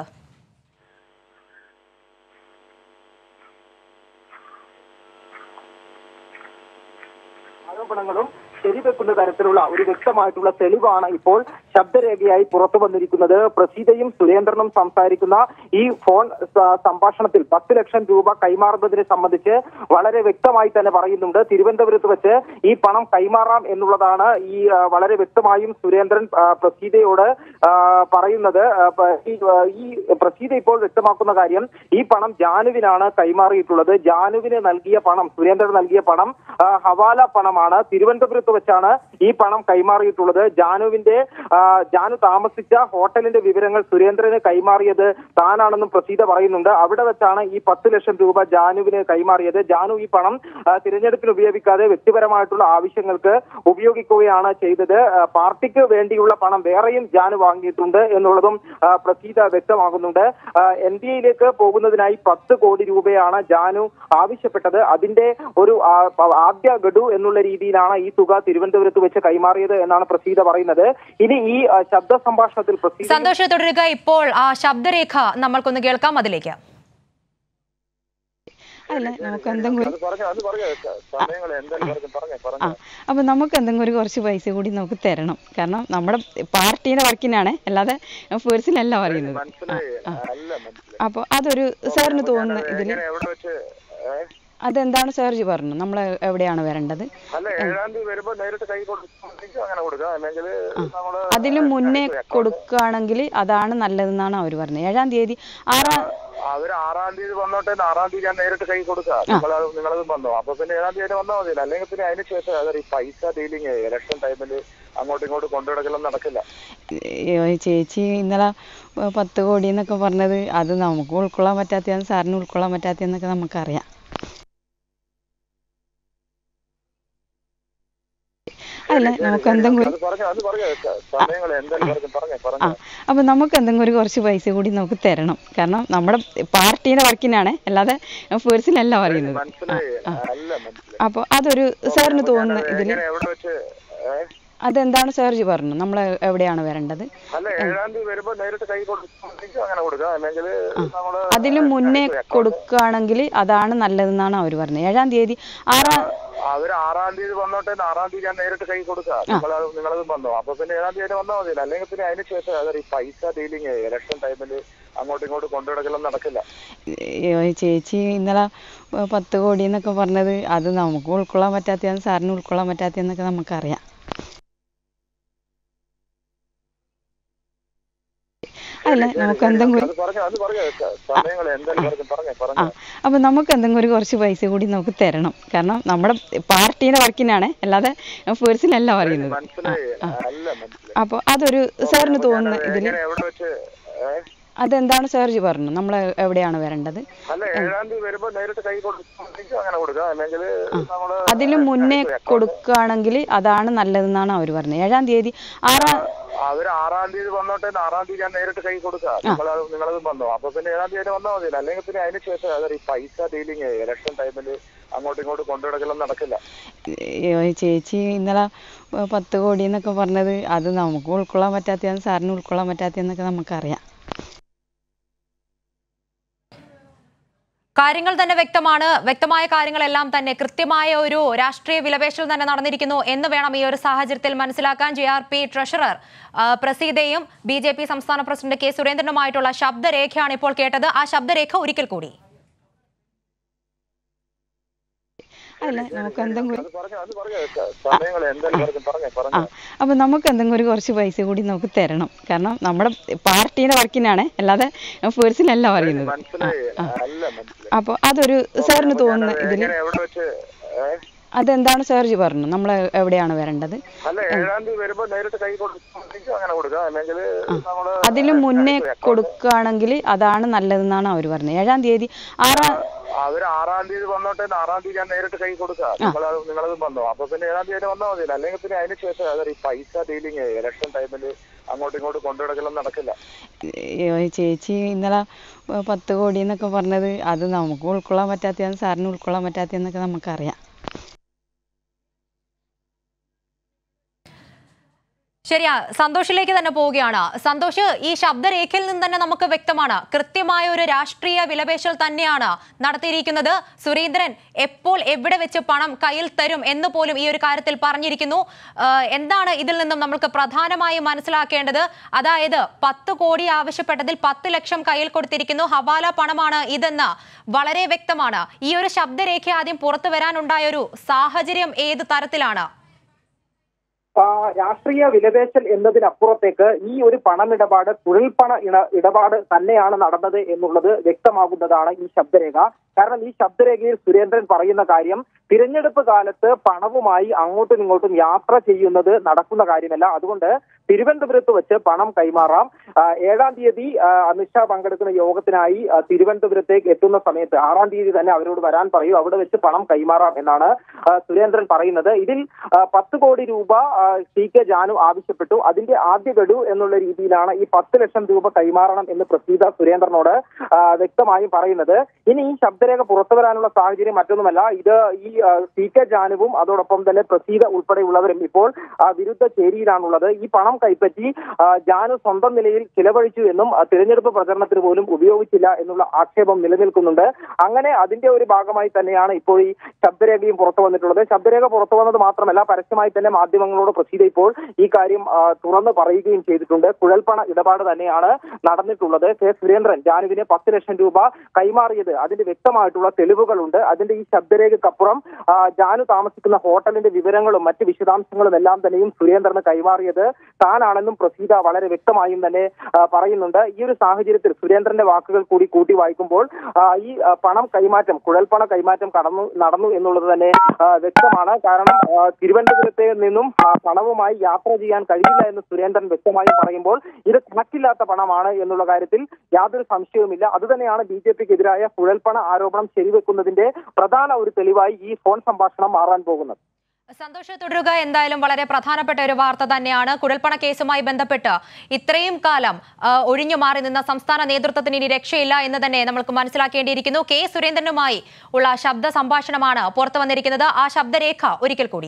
ആരോപണങ്ങളും ശരിവെക്കുന്ന തരത്തിലുള്ള ഒരു വ്യക്തമായിട്ടുള്ള തെളിവാണ് ഇപ്പോൾ ശബ്ദരേഖയായി പുറത്തു വന്നിരിക്കുന്നത് പ്രസീതയും സുരേന്ദ്രനും സംസാരിക്കുന്ന ഈ ഫോൺ സ- സംഭാഷണത്തിൽ പത്ത് ലക്ഷം രൂപ കൈമാറുന്നതിനെ സംബന്ധിച്ച് വളരെ വ്യക്തമായി തന്നെ പറയുന്നുണ്ട് തിരുവനന്തപുരത്ത് വെച്ച് ഈ പണം കൈമാറാം എന്നുള്ളതാണ് ഈ ആ, വളരെ വ്യക്തമായും സുരേന്ദ്രൻ ആ, പ്രസീതയോട് ആ, പറയുന്നത് ആ, പ- ഈ, ആ, ഈ പ്രസീത ഇപ്പോൾ വ്യക്തമാക്കുന്ന കാര്യം ഈ പണം ജാനുവിനാണ് കൈമാറിയിട്ടുള്ളത് ജാനുവിന് നൽകിയ പണം സുരേന്ദ്രൻ നൽകിയ പണം ആ, ഹവാല പണമാണ് തിരുവനന്തപുരത്ത് വെച്ചാണ് ഈ പണം കൈമാറിയിട്ടുള്ളത് ജാനുവിന്റെ ആ, ജാനു താമസിച്ച ഹോട്ടലിന്റെ വിവരങ്ങൾ സുരേന്ദ്രന് കൈമാറിയത് താനാണെന്നും പ്രസീത പറയുന്നുണ്ട് അവിടെ വെച്ചാണ് ഈ പത്ത് ലക്ഷം രൂപ ജാനുവിന് കൈമാറിയത് ജാനു ഈ പണം ആ, തിരഞ്ഞെടുപ്പിന് ഉപയോഗിക്കാതെ വ്യക്തിപരമായിട്ടുള്ള ആവശ്യങ്ങൾക്ക് ഉപയോഗിക്കുകയാണ് ചെയ്തത് ആ, പാർട്ടിക്ക് വേണ്ടിയുള്ള പണം വേറെയും ജാനു വാങ്ങിയിട്ടുണ്ട് എന്നുള്ളതും ആ, പ്രസീത വ്യക്തമാകുന്നുണ്ട് എൻ ഡി എയിലേക്ക് പോകുന്നതിനായി പത്ത് കോടി രൂപയാണ് ജാനു ആവശ്യപ്പെട്ടത് അതിന്റെ ഒരു ആ, പ- ആദ്യ ഗഡു എന്നുള്ള രീതിയിലാണ് ഈ തുക തിരുവനന്തപുരത്ത് വെച്ച് കൈമാറിയത് എന്നാണ് പ്രസീത പറയുന്നത് ഇനി ഈ ആ, ശബ്ദ സംഭാഷണത്തിൽ പ്രസീത സന്തോഷ് തുടരുക ഇപ്പോൾ ആ ശബ്ദരേഖ നമ്മൾക്കൊന്ന് കേൾക്കാം അതിലേക്ക് അല്ല നമുക്ക് എന്തെങ്കിലും അത് പറഞ്ഞോ അത് പറഞ്ഞോ സമയങ്ങൾ എന്തായാലും പറഞ്ഞു പറഞ്ഞോ ആ പറഞ്ഞോ അപ്പൊ നമുക്ക് എന്തെങ്കിലും ഒരു കുറച്ച് പൈസ കൂടി നമുക്ക് തരണം കാരണം നമ്മുടെ പാർട്ടിയുടെ വർക്കിനാണ് അല്ലാതെ പേഴ്സണലല്ല പറയുന്നത് മനസ്സിലായി ആ, ആ. അല്ല മനസ്സിലായി അപ്പൊ അതൊരു സാറിന് തോന്നുന്ന ഇതില് എങ്ങനെ എവിടെ വെച്ച് ഏ? അതെന്താണ് സാർജി പറഞ്ഞു നമ്മൾ എവിടെയാണ് വരേണ്ടത് അല്ല ഏഴാം തീയതി വരുമ്പോ നേരിട്ട് കൈ കൊടുക്കുന്നെങ്കിൽ അങ്ങനെ കൊടുക്കുക അല്ലെങ്കിൽ നമ്മള് അതിന് മുന്നേ കൊടുക്കുകയാണെങ്കിൽ അതാണ് നല്ലതെന്നാണ് അവർ പറഞ്ഞത് ഏഴാം തീയതി ആറാം അവര് ആറാം തീയതി വന്നോട്ടെ ആറാം തീയതി ഞാൻ നേരിട്ട് കൈ കൊടുക്കുക നിങ്ങളത് നിങ്ങളത് വന്നോ അപ്പൊ പിന്നെ ഏഴാം തീയതി വന്നാൽ മതിയല്ലോ അല്ലെങ്കിൽ പിന്നെ അതിന് ശേഷം അതൊരു ഈ പൈസ ഡീലിങ് ഇലക്ഷൻ ടൈമിൽ അങ്ങോട്ടും ഇങ്ങോട്ടും കൊണ്ടുനടക്കലൊന്നും നടക്കില്ല ഏ, ചേച്ചി ഇന്നലെ ഏ, പത്ത് കോടി എന്നൊക്കെ പറഞ്ഞത് അത് നമുക്ക് ഉൾക്കൊള്ളാൻ പറ്റാത്തതാണ് സാറിന് ഉൾക്കൊള്ളാൻ പറ്റാത്തതെന്നൊക്കെ നമുക്കറിയാം അല്ല നമുക്ക് എന്തെങ്കിലും അത് പറഞ്ഞു അത് പറഞ്ഞു സമയങ്ങൾ എന്തായാലും പറഞ്ഞു പറഞ്ഞേ ആ പറഞ്ഞു അപ്പൊ നമുക്ക് എന്തെങ്കിലും ഒരു കുറച്ച് പൈസ കൂടി നമുക്ക് തരണം കാരണം നമ്മുടെ പാർട്ടീന്റെ വർക്കിനാണ് അല്ലാതെ പേഴ്സണലല്ല പറയുന്നത് മനസ്സിലായി അല്ല മനസ്സിലായി അപ്പൊ അതൊരു സാറിന് തോന്നുന്നു ഇതില് എങ്ങനെ എവിടെ വെച്ച് ഏ? അതെന്താണ് സാർജി പറഞ്ഞു നമ്മൾ എവിടെയാണ് വരേണ്ടത് അല്ല ഏഴാം തീയതി വരുമ്പോ നേരിട്ട് കൈ കൊടുക്കുന്നെങ്കിൽ അങ്ങനെ കൊടുക്കുക അല്ലെങ്കിൽ നമ്മള് അതിന് മുന്നേ കൊടുക്കുകയാണെങ്കിൽ അതാണ് നല്ലതെന്നാണ് അവർ പറഞ്ഞത് ഏഴാം തീയതി ആറാം അവര് ആറാം തീയതി വന്നോട്ടെ ആറാം തീയതി ഞാൻ നേരിട്ട് കൈ കൊടുക്കുക നിങ്ങളത് നിങ്ങളത് വന്നോ അപ്പൊ പിന്നെ ഏഴാം തീയതി വന്നാൽ മതിയല്ലോ അല്ലെങ്കിൽ പിന്നെ അതിന് ശേഷം അതൊരു ഈ പൈസ ഡീലിങ് ഇലക്ഷൻ ടൈമിൽ അങ്ങോട്ടും ഇങ്ങോട്ടും കൊണ്ടുനടക്കലൊന്നും നടക്കില്ല ഏ, ചേച്ചി ഇന്നലെ ഏ, പത്ത് കോടി എന്നൊക്കെ പറഞ്ഞത് അത് നമുക്ക് ഉൾക്കൊള്ളാൻ പറ്റാത്തതാണ് സാറിന് ഉൾക്കൊള്ളാൻ പറ്റാത്തതെന്നൊക്കെ നമുക്കറിയാം അല്ല നമുക്ക് എന്തെങ്കിലും അത് പറഞ്ഞു അത് പറഞ്ഞു സമയങ്ങൾ എന്തായാലും പറഞ്ഞു പറഞ്ഞേ ആ പറഞ്ഞു അപ്പൊ നമുക്ക് എന്തെങ്കിലും ഒരു കുറച്ച് പൈസ കൂടി നമുക്ക് തരണം കാരണം നമ്മുടെ പാർട്ടീന്റെ വർക്കിനാണ് അല്ലാതെ പേഴ്സണലല്ല പറയുന്നത് മനസ്സിലായി അല്ല മനസ്സിലായി അപ്പൊ അതൊരു സാറിന് തോന്നുന്നു ഇതില് എങ്ങനെ എവിടെ വെച്ച് ഏ? അതെന്താണ് സാർജി പറഞ്ഞു നമ്മൾ എവിടെയാണ് വരേണ്ടത് അല്ല ഏഴാം തീയതി വരുമ്പോ നേരിട്ട് കൈ കൊടുക്കുന്നെങ്കിൽ അങ്ങനെ കൊടുക്കുക അല്ലെങ്കിൽ നമ്മള് അതിന് മുന്നേ കൊടുക്കുകയാണെങ്കിൽ അതാണ് നല്ലതെന്നാണ് അവർ പറഞ്ഞത് ഏഴാം തീയതി ആറാം അവര് ആറാം തീയതി വന്നോട്ടെ ആറാം തീയതി ഞാൻ നേരിട്ട് കൈ കൊടുക്കുക നിങ്ങളത് നിങ്ങളത് വന്നോ അപ്പൊ പിന്നെ ഏഴാം തീയതി വന്നാൽ മതിയല്ലോ അല്ലെങ്കിൽ പിന്നെ അതിന് ശേഷം അതൊരു ഈ പൈസ ഡീലിങ് ഇലക്ഷൻ ടൈമിൽ അങ്ങോട്ടും ഇങ്ങോട്ടും കൊണ്ടുനടക്കലൊന്നും നടക്കില്ല ഏ, ചേച്ചി ഇന്നലെ ഏ, പത്ത് കോടി എന്നൊക്കെ പറഞ്ഞത് അത് നമുക്ക് ഉൾക്കൊള്ളാൻ പറ്റാത്തതാണ് സാറിന് ഉൾക്കൊള്ളാൻ പറ്റാത്തതെന്നൊക്കെ നമുക്കറിയാം കാര്യങ്ങൾ തന്നെ വ്യക്തമാണ് വ്യക്തമായ കാര്യങ്ങളെല്ലാം തന്നെ കൃത്യമായ ഒരു രാഷ്ട്രീയ വിലപേശൽ തന്നെ നടന്നിരിക്കുന്നു എന്ന് വേണം ഈ ഒരു സാഹചര്യത്തിൽ മനസ്സിലാക്കാൻ ജെ ആർ പി ട്രഷറർ ആ, പ്രസീതയും ബി ജെ പി സംസ്ഥാന പ്രസിഡന്റ് കെ സുരേന്ദ്രനുമായിട്ടുള്ള ശബ്ദരേഖയാണ് ഇപ്പോൾ കേട്ടത് ആ ശബ്ദരേഖ ഒരിക്കൽ കൂടി അല്ല നമുക്ക് എന്തെങ്കിലും അത് പറഞ്ഞു അത് പറഞ്ഞു സമയങ്ങൾ എന്തായാലും പറഞ്ഞു പറഞ്ഞേ ആ പറഞ്ഞു അപ്പൊ നമുക്ക് എന്തെങ്കിലും ഒരു കുറച്ച് പൈസ കൂടി നമുക്ക് തരണം കാരണം നമ്മുടെ പാർട്ടീന്റെ വർക്കിനാണ് അല്ലാതെ പേഴ്സണലല്ല പറയുന്നത് മനസ്സിലായി അല്ല മനസ്സിലായി അപ്പൊ അതൊരു സാറിന് തോന്നുന്നു ഇതില് എങ്ങനെ എവിടെ വെച്ച് ഏ? അതെന്താണ് സാർജി പറഞ്ഞു നമ്മൾ എവിടെയാണ് വരേണ്ടത് അല്ല ഏഴാം തീയതി വരുമ്പോ നേരിട്ട് കൈ കൊടുക്കുന്നെങ്കിൽ അങ്ങനെ കൊടുക്കുക അല്ലെങ്കിൽ നമ്മള് അതിന് മുന്നേ കൊടുക്കുകയാണെങ്കിൽ അതാണ് നല്ലതെന്നാണ് അവർ പറഞ്ഞത് ഏഴാം തീയതി ആറാം അവര് ആറാം തീയതി വന്നോട്ടെ ആറാം തീയതി ഞാൻ നേരിട്ട് കൈ കൊടുക്കുക നിങ്ങളത് നിങ്ങളത് വന്നോ അപ്പൊ പിന്നെ ഏഴാം തീയതി വന്നാൽ മതിയല്ലോ അല്ലെങ്കിൽ പിന്നെ അതിന് ശേഷം അതൊരു ഈ പൈസ ഡീലിങ് ഇലക്ഷൻ ടൈമിൽ അങ്ങോട്ടും ഇങ്ങോട്ടും കൊണ്ടുനടക്കലൊന്നും നടക്കില്ല ഏ, ചേച്ചി ഇന്നലെ ഏ, പത്ത് കോടി എന്നൊക്കെ പറഞ്ഞത് അത് നമുക്ക് ഉൾക്കൊള്ളാൻ പറ്റാത്തതാണ് സാറിന് ഉൾക്കൊള്ളാൻ പറ്റാത്തതെന്നൊക്കെ നമുക്കറിയാം ശരിയാ സന്തോഷിലേക്ക് തന്നെ പോവുകയാണ് സന്തോഷ് ഈ ശബ്ദരേഖയിൽ നിന്ന് തന്നെ നമുക്ക് വ്യക്തമാണ് കൃത്യമായ ഒരു രാഷ്ട്രീയ വിലപേശൽ തന്നെയാണ് നടത്തിയിരിക്കുന്നത് സുരേന്ദ്രൻ എപ്പോൾ എവിടെ വെച്ച് പണം കയ്യിൽ തരും എന്ന് പോലും ഈ ഒരു കാര്യത്തിൽ പറഞ്ഞിരിക്കുന്നു ആ, എന്താണ് ഇതിൽ നിന്നും നമുക്ക് പ്രധാനമായും മനസ്സിലാക്കേണ്ടത് അതായത് പത്ത് കോടി ആവശ്യപ്പെട്ടതിൽ പത്ത് ലക്ഷം കയ്യിൽ കൊടുത്തിരിക്കുന്നു ഹവാല പണമാണ് ഇതെന്ന് വളരെ വ്യക്തമാണ് ഈ ഒരു ശബ്ദരേഖ ആദ്യം പുറത്തു വരാനുണ്ടായ ഒരു സാഹചര്യം ഏത് തരത്തിലാണ് ആ, രാഷ്ട്രീയ വിലപേശൽ എന്നതിനപ്പുറത്തേക്ക് ഈ ഒരു പണമിടപാട് കുഴൽപ്പണ ഇട- ഇടപാട് തന്നെയാണ് നടന്നത് എന്നുള്ളത് വ്യക്തമാകുന്നതാണ് ഈ ശബ്ദരേഖ കാരണം ഈ ശബ്ദരേഖയിൽ സുരേന്ദ്രൻ പറയുന്ന കാര്യം തിരഞ്ഞെടുപ്പ് കാലത്ത് പണവുമായി അങ്ങോട്ടും ഇങ്ങോട്ടും യാത്ര ചെയ്യുന്നത് നടക്കുന്ന കാര്യമല്ല അതുകൊണ്ട് തിരുവനന്തപുരത്ത് വെച്ച് പണം കൈമാറാം ആ, ഏഴാം തീയതി ആ, അമിത്ഷാ പങ്കെടുക്കുന്ന യോഗത്തിനായി ആ, തിരുവനന്തപുരത്തേക്ക് എത്തുന്ന സമയത്ത് ആറാം തീയതി തന്നെ അവരോട് വരാൻ പറയൂ അവിടെ വെച്ച് പണം കൈമാറാം എന്നാണ് ആ, സുരേന്ദ്രൻ പറയുന്നത് ഇതിൽ ആ, പത്ത് കോടി രൂപ ആ, സി കെ ജാനു ആവശ്യപ്പെട്ടു അതിന്റെ ആദ്യ ഗഡു എന്നുള്ള രീതിയിലാണ് ഈ പത്ത് ലക്ഷം രൂപ കൈമാറണം എന്ന് പ്രസീത സുരേന്ദ്രനോട് ആ, വ്യക്തമായും പറയുന്നത് ഇനി ഈ ശബ്ദരേഖ പുറത്തു വരാനുള്ള സാഹചര്യം മറ്റൊന്നുമല്ല ഇത് ഈ ആ, സി കെ ജാനുവും അതോടൊപ്പം തന്നെ പ്രസീത ഉൾപ്പെടെയുള്ളവരും ഇപ്പോൾ ആ, വിരുദ്ധ ചേരിയിലാണുള്ളത് ഈ പണം പണം കൈപ്പറ്റി ആ, ജാനു സ്വന്തം നിലയിൽ ചിലവഴിച്ചു എന്നും ആ, തിരഞ്ഞെടുപ്പ് പ്രചരണത്തിന് പോലും ഉപയോഗിച്ചില്ല എന്നുള്ള ആക്ഷേപം നിലനിൽക്കുന്നുണ്ട് അങ്ങനെ അതിന്റെ ഒരു ഭാഗമായി തന്നെയാണ് ഇപ്പോൾ ഈ ശബ്ദരേഖയും പുറത്തു വന്നിട്ടുള്ളത് ശബ്ദരേഖ പുറത്തു വന്നത് മാത്രമല്ല പരസ്യമായി തന്നെ മാധ്യമങ്ങളോട് പ്രസീത ഇപ്പോൾ ഈ കാര്യം ആ, തുറന്നു പറയുകയും ചെയ്തിട്ടുണ്ട് കുഴൽപ്പണ ഇടപാട് തന്നെയാണ് നടന്നിട്ടുള്ളത് കെ സുരേന്ദ്രൻ ജാനുവിന് പത്ത് ലക്ഷം രൂപ കൈമാറിയത് അതിന്റെ വ്യക്തമായിട്ടുള്ള തെളിവുകളുണ്ട് അതിന്റെ ഈ ശബ്ദരേഖക്കപ്പുറം ആ, ജാനു താമസിക്കുന്ന ഹോട്ടലിന്റെ വിവരങ്ങളും മറ്റ് വിശദാംശങ്ങളും എല്ലാം തന്നെയും സുരേന്ദ്രന് കൈമാറിയത് താനാണെന്നും പ്രസീത വളരെ വ്യക്തമായും തന്നെ ആ, പറയുന്നുണ്ട് ഈ ഒരു സാഹചര്യത്തിൽ സുരേന്ദ്രന്റെ വാക്കുകൾ കൂടി കൂട്ടി വായിക്കുമ്പോൾ ആ, ഈ ആ, പണം കൈമാറ്റം കുഴൽപ്പണ കൈമാറ്റം കടന്നു നടന്നു എന്നുള്ളത് തന്നെ ആ, വ്യക്തമാണ് കാരണം ആ, തിരുവനന്തപുരത്തെ നിന്നും ആ, പണവുമായി യാത്ര ചെയ്യാൻ കഴിയില്ല എന്ന് സുരേന്ദ്രൻ വ്യക്തമായും പറയുമ്പോൾ ഇത് കണക്കില്ലാത്ത പണമാണ് എന്നുള്ള കാര്യത്തിൽ യാതൊരു സംശയവുമില്ല അതുതന്നെയാണ് ബി ജെ പിക്കെതിരായ കുഴൽപ്പണ ആരോപണം ശരിവെക്കുന്നതിന്റെ പ്രധാന ഒരു തെളിവായി ഈ ഫോൺ സംഭാഷണം മാറാൻ പോകുന്നത് സന്തോഷ് തുടരുക എന്തായാലും വളരെ പ്രധാനപ്പെട്ട ഒരു വാർത്ത തന്നെയാണ് കുഴൽപ്പണ കേസുമായി ബന്ധപ്പെട്ട് ഇത്രയും കാലം ആ, ഒഴിഞ്ഞു മാറി നിന്ന സംസ്ഥാന നേതൃത്വത്തിന് ഇനി രക്ഷയില്ല എന്ന് തന്നെ നമ്മൾക്ക് മനസ്സിലാക്കേണ്ടിയിരിക്കുന്നു കെ സുരേന്ദ്രനുമായി ഉള്ള ശബ്ദ സംഭാഷണമാണ് പുറത്തു വന്നിരിക്കുന്നത് ആ ശബ്ദരേഖ ഒരിക്കൽ കൂടി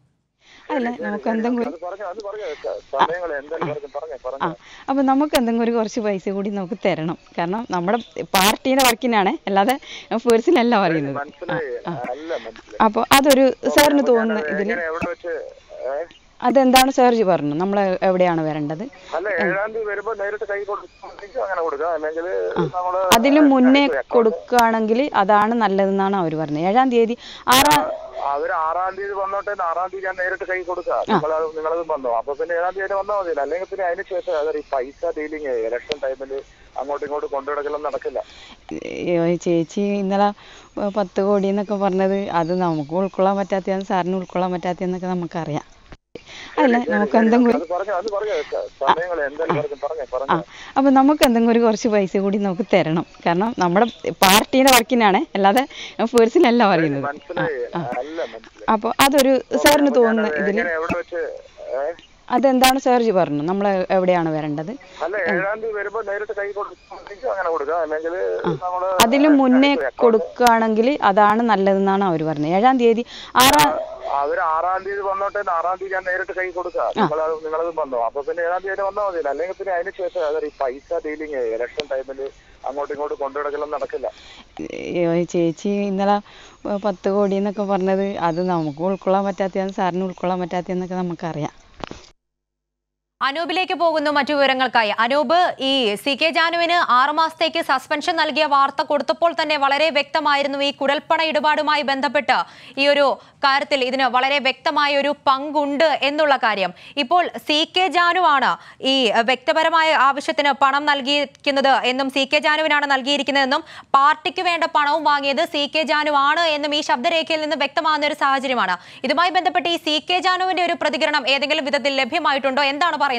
അല്ല നമുക്ക് എന്തെങ്കിലും അത് പറഞ്ഞു അത് പറഞ്ഞു സമയങ്ങൾ എന്തായാലും പറഞ്ഞു പറഞ്ഞേ ആ പറഞ്ഞു അപ്പോൾ നമുക്ക് എന്തെങ്കിലും ഒരു കുറച്ച് പൈസ കൂടി നമുക്ക് തരണം കാരണം നമ്മുടെ പാർട്ടീൻ്റെ വർക്കിനാണ് അല്ലാതെ പേഴ്സണലല്ല പറയുന്നത് മനസ്സിലായി അല്ല മനസ്സിലായി അപ്പോൾ അതൊരു സാറിന് തോന്നുന്നു ഇതിൽ എങ്ങനെ എവിടെ വെച്ച് ഏ? അതെന്താണ് സാർജി പറഞ്ഞു നമ്മൾ എവിടെയാണ് വരേണ്ടത് അല്ല ഏഴാം തീയതി വരുമ്പോ നേരിട്ട് കൈ കൊടുക്കും അങ്ങനെ കൊടുക്കാം അല്ലെങ്കിൽ നമ്മള് അതിന് മുന്നേ കൊടുക്കുകയാണെങ്കിൽ അതാണ് നല്ലതെന്നാണ് അവർ പറഞ്ഞത് ഏഴാം തീയതി ആറാം അവര് ആറാം തീയതി വന്നോട്ടെ ആറാം തീയതി ഞാൻ നേരിട്ട് കൈ കൊടുക്കാം നിങ്ങൾ നിങ്ങളത് വന്നോ അപ്പൊ പിന്നെ ഏഴാം തീയതി വന്നാൽ മതിയല്ലോ അല്ലെങ്കിൽ പിന്നെ അതിന് ശേഷം അതൊരു ഈ പൈസ ഡീലിങ് ഇലക്ഷൻ ടൈമിൽ അങ്ങോട്ടും ഇങ്ങോട്ടും കൊണ്ടുനടക്കലൊന്നും നടക്കില്ല അയ്യോ, ചേച്ചി ഇന്നലെ പത്ത് കോടി എന്നൊക്കെ പറഞ്ഞത് അത് നമുക്ക് ഉൾക്കൊള്ളാൻ പറ്റാത്തതാണ് സാറിന് ഉൾക്കൊള്ളാൻ പറ്റാത്തതെന്നൊക്കെ നമുക്കറിയാം അല്ല നമുക്ക് എന്തെങ്കിലും അത് പറഞ്ഞു അത് പറഞ്ഞു സമയങ്ങൾ എന്തായാലും പറഞ്ഞു പറഞ്ഞേ ആ പറഞ്ഞു അപ്പോൾ നമുക്ക് എന്തെങ്കിലും ഒരു കുറച്ച് പൈസ കൂടി നമുക്ക് തരണം കാരണം നമ്മുടെ പാർട്ടീൻ്റെ വർക്കിനാണ് അല്ലാതെ പേഴ്സണലല്ല പറയുന്നത് മനസ്സിലായി അല്ല മനസ്സിലായി അപ്പോൾ അതൊരു സാറിന് തോന്നുന്നു ഇതിൽ എങ്ങനെ എവിടെ വെച്ച് ഏ? അതെന്താണ് സാർജി പറഞ്ഞു നമ്മൾ എവിടെയാണ് വരേണ്ടത് അല്ല ഏഴാം തീയതി വരുമ്പോ നേരിട്ട് കൈ കൊടുക്കും അങ്ങനെ കൊടുക്കാം അല്ലെങ്കിൽ നമ്മള് അതിന് മുന്നേ കൊടുക്കുകയാണെങ്കിൽ അതാണ് നല്ലതെന്നാണ് അവർ പറഞ്ഞത് ഏഴാം തീയതി ആറാം അവര് ആറാം തീയതി വന്നോട്ടെ ആറാം തീയതി ഞാൻ നേരിട്ട് കൈ കൊടുക്കാം നിങ്ങൾ നിങ്ങളത് വന്നോ അപ്പൊ പിന്നെ ഏഴാം തീയതി വന്നാൽ മതിയല്ലോ അല്ലെങ്കിൽ പിന്നെ അതിന് ശേഷം അതൊരു ഈ പൈസ ഡീലിങ് ഇലക്ഷൻ ടൈമിൽ അങ്ങോട്ടും ഇങ്ങോട്ടും കൊണ്ടുനടക്കലൊന്നും നടക്കില്ല അയ്യോ, ചേച്ചി ഇന്നലെ പത്ത് കോടി എന്നൊക്കെ പറഞ്ഞത് അത് നമുക്ക് ഉൾക്കൊള്ളാൻ പറ്റാത്തതാണ് സാറിന് ഉൾക്കൊള്ളാൻ പറ്റാത്തതെന്നൊക്കെ നമുക്കറിയാം അനൂപിലേക്ക് പോകുന്നു മറ്റു വിവരങ്ങൾക്കായി അനൂപ് ഈ സി കെ ജാനുവിന് ആറുമാസത്തേക്ക് സസ്പെൻഷൻ നൽകിയ വാർത്ത കൊടുത്തപ്പോൾ തന്നെ വളരെ വ്യക്തമായിരുന്നു ഈ കുഴൽപ്പണ ഇടപാടുമായി ബന്ധപ്പെട്ട് ഈ ഒരു കാര്യത്തിൽ ഇതിന് വളരെ വ്യക്തമായ ഒരു പങ്കുണ്ട് എന്നുള്ള കാര്യം ഇപ്പോൾ സി കെ ജാനു ആണ് ഈ വ്യക്തിപരമായ ആവശ്യത്തിന് പണം നൽകിയിരിക്കുന്നത് എന്നും സി കെ ജാനുവിനാണ് നൽകിയിരിക്കുന്നതെന്നും പാർട്ടിക്ക് വേണ്ട പണവും വാങ്ങിയത് സി കെ ജാനു ആണ് എന്നും ഈ ശബ്ദരേഖയിൽ നിന്ന് വ്യക്തമാകുന്ന ഒരു സാഹചര്യമാണ് ഇതുമായി ബന്ധപ്പെട്ട് ഈ സി കെ ജാനുവിന്റെ ഒരു പ്രതികരണം ഏതെങ്കിലും വിധത്തിൽ ലഭ്യമായിട്ടുണ്ടോ എന്താണ് പറയുന്നത്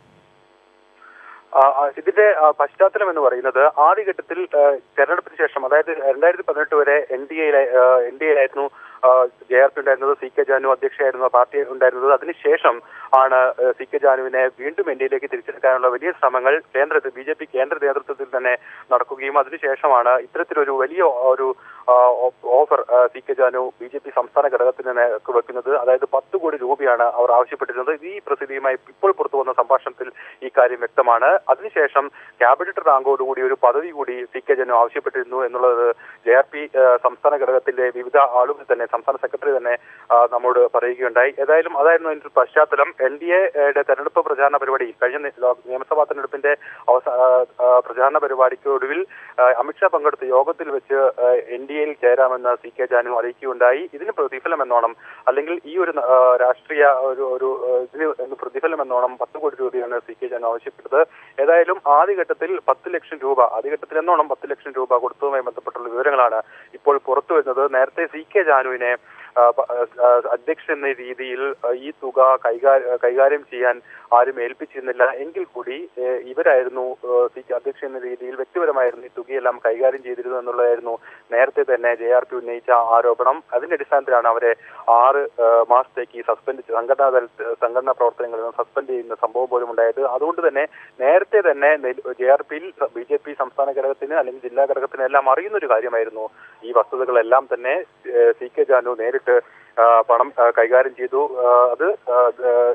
ആ, ആ, ഇതിന്റെ ആ, പശ്ചാത്തലം എന്ന് പറയുന്നത് ആദ്യഘട്ടത്തിൽ ആ, തെരഞ്ഞെടുപ്പിന് ശേഷം അതായത് രണ്ടായിരത്തി പതിനെട്ട് വരെ N D A N D എയിലായിരുന്നു ജെ ആർ പി ഉണ്ടായിരുന്നത് സി കെ ജാനു അധ്യക്ഷയായിരുന്നു ആ പാർട്ടി ഉണ്ടായിരുന്നത് അതിനുശേഷം ആണ് ആ, സി കെ ജാനുവിനെ വീണ്ടും എൻ ഡി എയിലേക്ക് തിരിച്ചെടുക്കാനുള്ള വലിയ ശ്രമങ്ങൾ കേന്ദ്ര ബി ജെ പി കേന്ദ്ര നേതൃത്വത്തിൽ തന്നെ നടക്കുകയും അതിനുശേഷമാണ് ഇത്തരത്തിലൊരു വലിയ ഒരു ആ, ഓ- ഓഫർ ആ, C K Janu B J P സംസ്ഥാന ഘടകത്തിന് നേ- വെക്കുന്നത് അതായത് പത്ത് കോടി രൂപയാണ് അവർ ആവശ്യപ്പെട്ടിരുന്നത് ഈ പ്രസിദ്ധിയുമായി ഇപ്പോൾ പുറത്തു വന്ന സംഭാഷണത്തിൽ ഈ കാര്യം വ്യക്തമാണ് അതിനുശേഷം ക്യാബിനറ്റ് റാങ്കോടുകൂടി ഒരു പദവി കൂടി സി കെ ജാനു ആവശ്യപ്പെട്ടിരുന്നു എന്നുള്ളത് ജെ ആർ പി സംസ്ഥാന ഘടകത്തിലെ വിവിധ ആളുകൾ തന്നെ സംസ്ഥാന സെക്രട്ടറി തന്നെ ആ, നമ്മോട് പറയുകയുണ്ടായി ഏതായാലും അതായിരുന്നു അതിന്റെ ഒരു പശ്ചാത്തലം എൻ ഡി എയുടെ തെരഞ്ഞെടുപ്പ് പ്രചാരണ പരിപാടി കഴിഞ്ഞ നി- ലോ- നിയമസഭാ തെരഞ്ഞെടുപ്പിന്റെ അവസാ ആ, ആ, പ്രചാരണ പരിപാടിക്ക് ഒടുവിൽ ആ, അമിത്ഷാ പങ്കെടുത്ത യോഗത്തിൽ വെച്ച് എൻ ഡി എയിൽ ചേരാമെന്ന് സി കെ ജാനു അറിയിക്കുകയുണ്ടായി ഇതിന് പ്രതിഫലം എന്നോണം അല്ലെങ്കിൽ ഈ ഒരു ആ, രാഷ്ട്രീയ ഒരു ഒരു ആ, ഇതിന് എന്ന് പ്രതിഫലം എന്നോണം പത്ത് കോടി രൂപയാണ് സി കെ ജാനു ആവശ്യപ്പെട്ടത് ഏതായാലും ആദ്യഘട്ടത്തിൽ പത്ത് ലക്ഷം രൂപ ആദ്യഘട്ടത്തിൽ എന്നോണം പത്ത് ലക്ഷം രൂപ കൊടുത്തതുമായി ബന്ധപ്പെട്ടുള്ള വിവരങ്ങളാണ് ഇപ്പോൾ പുറത്തു വരുന്നത് നേരത്തെ സി കെ ജാനുവിനെ ആ, പ- ആ, അധ്യക്ഷൻ എന്ന രീതിയിൽ ആ, ഈ തുക കൈകാര്യം കൈകാര്യം ചെയ്യാൻ ആരും ഏൽപ്പിച്ചിരുന്നില്ല എങ്കിൽ കൂടി ഏ, ഇവരായിരുന്നു ആ, സി കെ അധ്യക്ഷൻ എന്ന രീതിയിൽ വ്യക്തിപരമായിരുന്നു ഈ തുകയെല്ലാം കൈകാര്യം ചെയ്തിരുന്നത് എന്നുള്ളതായിരുന്നു നേരത്തെ തന്നെ ജെ ആർ പി ഉന്നയിച്ച ആരോപണം അതിന്റെ അടിസ്ഥാനത്തിലാണ് അവരെ ആറ് ആ, മാസത്തേക്ക് സസ്പെൻഡ് സംഘടനാ തലത്തിൽ സംഘടനാ പ്രവർത്തനങ്ങളിൽ നിന്ന് സസ്പെൻഡ് ചെയ്യുന്ന സംഭവം പോലും ഉണ്ടായത് അതുകൊണ്ട് തന്നെ നേരത്തെ തന്നെ ജെ ആർ പിയിൽ ബി ജെ പി സംസ്ഥാന ഘടകത്തിന് അല്ലെങ്കിൽ ജില്ലാ ഘടകത്തിന് എല്ലാം അറിയുന്ന ഒരു കാര്യമായിരുന്നു ഈ വസ്തുതകളെല്ലാം തന്നെ ഏ, സി കെ ജാനു നേരിട്ട് ആ, പണം ആ, കൈകാര്യം ചെയ്തു ആ, അത് ആ, ആ, ഈ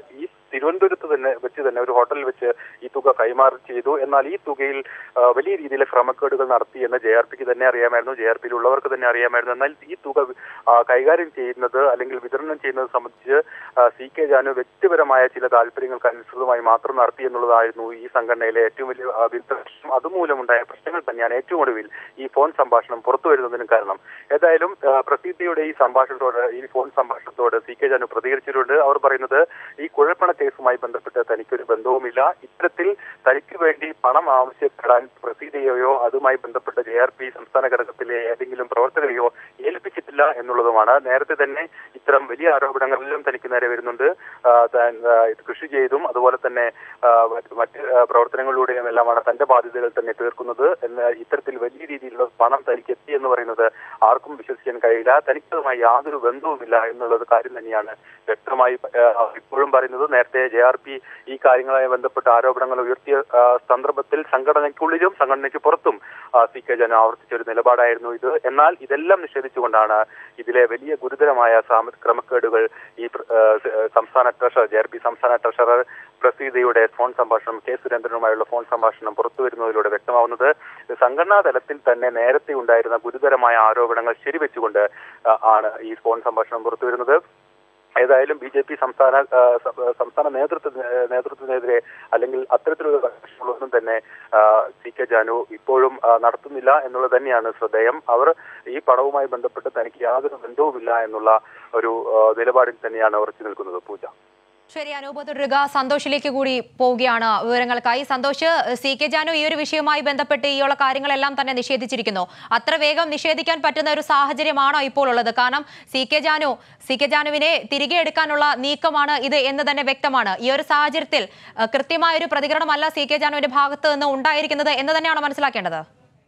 തിരുവനന്തപുരത്ത് തന്നെ വെച്ച് തന്നെ ഒരു ഹോട്ടലിൽ വെച്ച് ഈ തുക കൈമാറി ചെയ്തു എന്നാൽ ഈ തുകയിൽ ആ, വലിയ രീതിയിലെ ക്രമക്കേടുകൾ നടത്തി എന്ന് ജെ ആർ പിക്ക് തന്നെ അറിയാമായിരുന്നു ജെ ആർ പിയിലുള്ളവർക്ക് തന്നെ അറിയാമായിരുന്നു എന്നാൽ ഈ തുക ആ, കൈകാര്യം ചെയ്യുന്നത് അല്ലെങ്കിൽ വിതരണം ചെയ്യുന്നത് സംബന്ധിച്ച് ആ, സി കെ ജാനു വ്യക്തിപരമായ ചില താല്പര്യങ്ങൾക്ക് അനുസൃതമായി മാത്രം നടത്തി എന്നുള്ളതായിരുന്നു ഈ സംഘടനയിലെ ഏറ്റവും വലിയ ആ, വിരുദ്ധ പ്രശ്നം അതുമൂലമുണ്ടായ പ്രശ്നങ്ങൾ തന്നെയാണ് ഏറ്റവും ഒടുവിൽ ഈ ഫോൺ സംഭാഷണം പുറത്തു വരുന്നതിന് കാരണം ഏതായാലും ആ, പ്രസീതയുടെ ഈ സംഭാഷണത്തോട് ഈ ഫോൺ സംഭാഷണത്തോട് സി കെ ജാനു പ്രതികരിച്ചിട്ടുണ്ട് അവർ പറയുന്നത് ഈ കുഴൽപ്പണ കേസുമായി ബന്ധപ്പെട്ട് തനിക്കൊരു ബന്ധവുമില്ല ഇത്തരത്തിൽ തനിക്ക് വേണ്ടി പണം ആവശ്യപ്പെടാൻ പ്രസീതയെയോ അതുമായി ബന്ധപ്പെട്ട ജെ ആർ പി സംസ്ഥാന ഘടകത്തിലെ ഏതെങ്കിലും പ്രവർത്തകരെയോ ഏൽപ്പിച്ചിട്ടില്ല എന്നുള്ളതുമാണ് നേരത്തെ തന്നെ ഇത്തരം വലിയ ആരോപണങ്ങളെല്ലാം തനിക്ക് നേരെ വരുന്നുണ്ട് ആ, താൻ ആ, ഇത് കൃഷി ചെയ്തും അതുപോലെ തന്നെ ആ, മറ്റ് മറ്റ് ആ, പ്രവർത്തനങ്ങളിലൂടെയും എല്ലാമാണ് തന്റെ ബാധ്യതകൾ തന്നെ തീർക്കുന്നത് എന്ന് ഇത്തരത്തിൽ വലിയ രീതിയിലുള്ള പണം തനിക്ക് എത്തി എന്ന് പറയുന്നത് ആർക്കും വിശ്വസിക്കാൻ കഴിയില്ല തനിക്കതുമായി യാതൊരു ബന്ധവുമില്ല എന്നുള്ളത് കാര്യം തന്നെയാണ് വ്യക്തമായി ആ, ഇപ്പോഴും പറയുന്നത് നേരത്തെ ജെ ആർ പി ഈ കാര്യങ്ങളുമായി ബന്ധപ്പെട്ട ആരോപണങ്ങൾ ഉയർത്തിയ ആ, സന്ദർഭത്തിൽ സംഘടനയ്ക്കുള്ളിലും സംഘടനയ്ക്ക് പുറത്തും ആ, സി കെ ജന ആവർത്തിച്ച ഒരു നിലപാടായിരുന്നു ഇത് എന്നാൽ ഇതെല്ലാം നിഷേധിച്ചുകൊണ്ടാണ് ഇതിലെ വലിയ ഗുരുതരമായ സാമ്പ- ക്രമക്കേടുകൾ ഈ പ്ര- ആ, സ- ആ, സംസ്ഥാന ട്രഷറർ ജെ ആർ പി സംസ്ഥാന ട്രഷറർ പ്രസീതയുടെ ഫോൺ സംഭാഷണം കെ സുരേന്ദ്രനുമായുള്ള ഫോൺ സംഭാഷണം പുറത്തു വരുന്നതിലൂടെ വ്യക്തമാവുന്നത് സംഘടനാ തലത്തിൽ തന്നെ നേരത്തെ ഉണ്ടായിരുന്ന ഗുരുതരമായ ആരോപണങ്ങൾ ശരിവെച്ചുകൊണ്ട് ആ, ആണ് ഈ ഫോൺ സംഭാഷണം പുറത്തു വരുന്നത് ഏതായാലും ബി ജെ പി സംസ്ഥാന ആ, സ- സംസ്ഥാന നേതൃത്വത്തിന് നേതൃത്വത്തിനെതിരെ അല്ലെങ്കിൽ അത്തരത്തിലുള്ള പ്രശ്നങ്ങളൊന്നും തന്നെ ആ, സി കെ ജാനു ഇപ്പോഴും ആ, നടത്തുന്നില്ല എന്നുള്ളത് തന്നെയാണ് ശ്രദ്ധേയം അവർ ഈ പണവുമായി ബന്ധപ്പെട്ട് തനിക്ക് യാതൊരു ബന്ധവുമില്ല എന്നുള്ള ഒരു ആ, നിലപാടിൽ തന്നെയാണ് ഉറച്ചു നിൽക്കുന്നത് പൂജ ശരി അനൂപ തുടരുക സന്തോഷിലേക്ക് കൂടി പോവുകയാണ് വിവരങ്ങൾക്കായി സന്തോഷ് സി കെ ജാനു ഈ ഒരു വിഷയവുമായി ബന്ധപ്പെട്ട് ഈ ഉള്ള കാര്യങ്ങളെല്ലാം തന്നെ നിഷേധിച്ചിരിക്കുന്നു അത്ര വേഗം നിഷേധിക്കാൻ പറ്റുന്ന ഒരു സാഹചര്യമാണോ ഇപ്പോൾ ഉള്ളത് കാരണം C K Janu C K ജാനുവിനെ തിരികെ എടുക്കാനുള്ള നീക്കമാണ് ഇത് എന്ന് തന്നെ വ്യക്തമാണ് ഈ ഒരു സാഹചര്യത്തിൽ അഹ്, കൃത്യമായ ഒരു പ്രതികരണമല്ല സി കെ ജാനുവിന്റെ ഭാഗത്ത് നിന്ന് ഉണ്ടായിരിക്കുന്നത് എന്ന് തന്നെയാണ് മനസ്സിലാക്കേണ്ടത്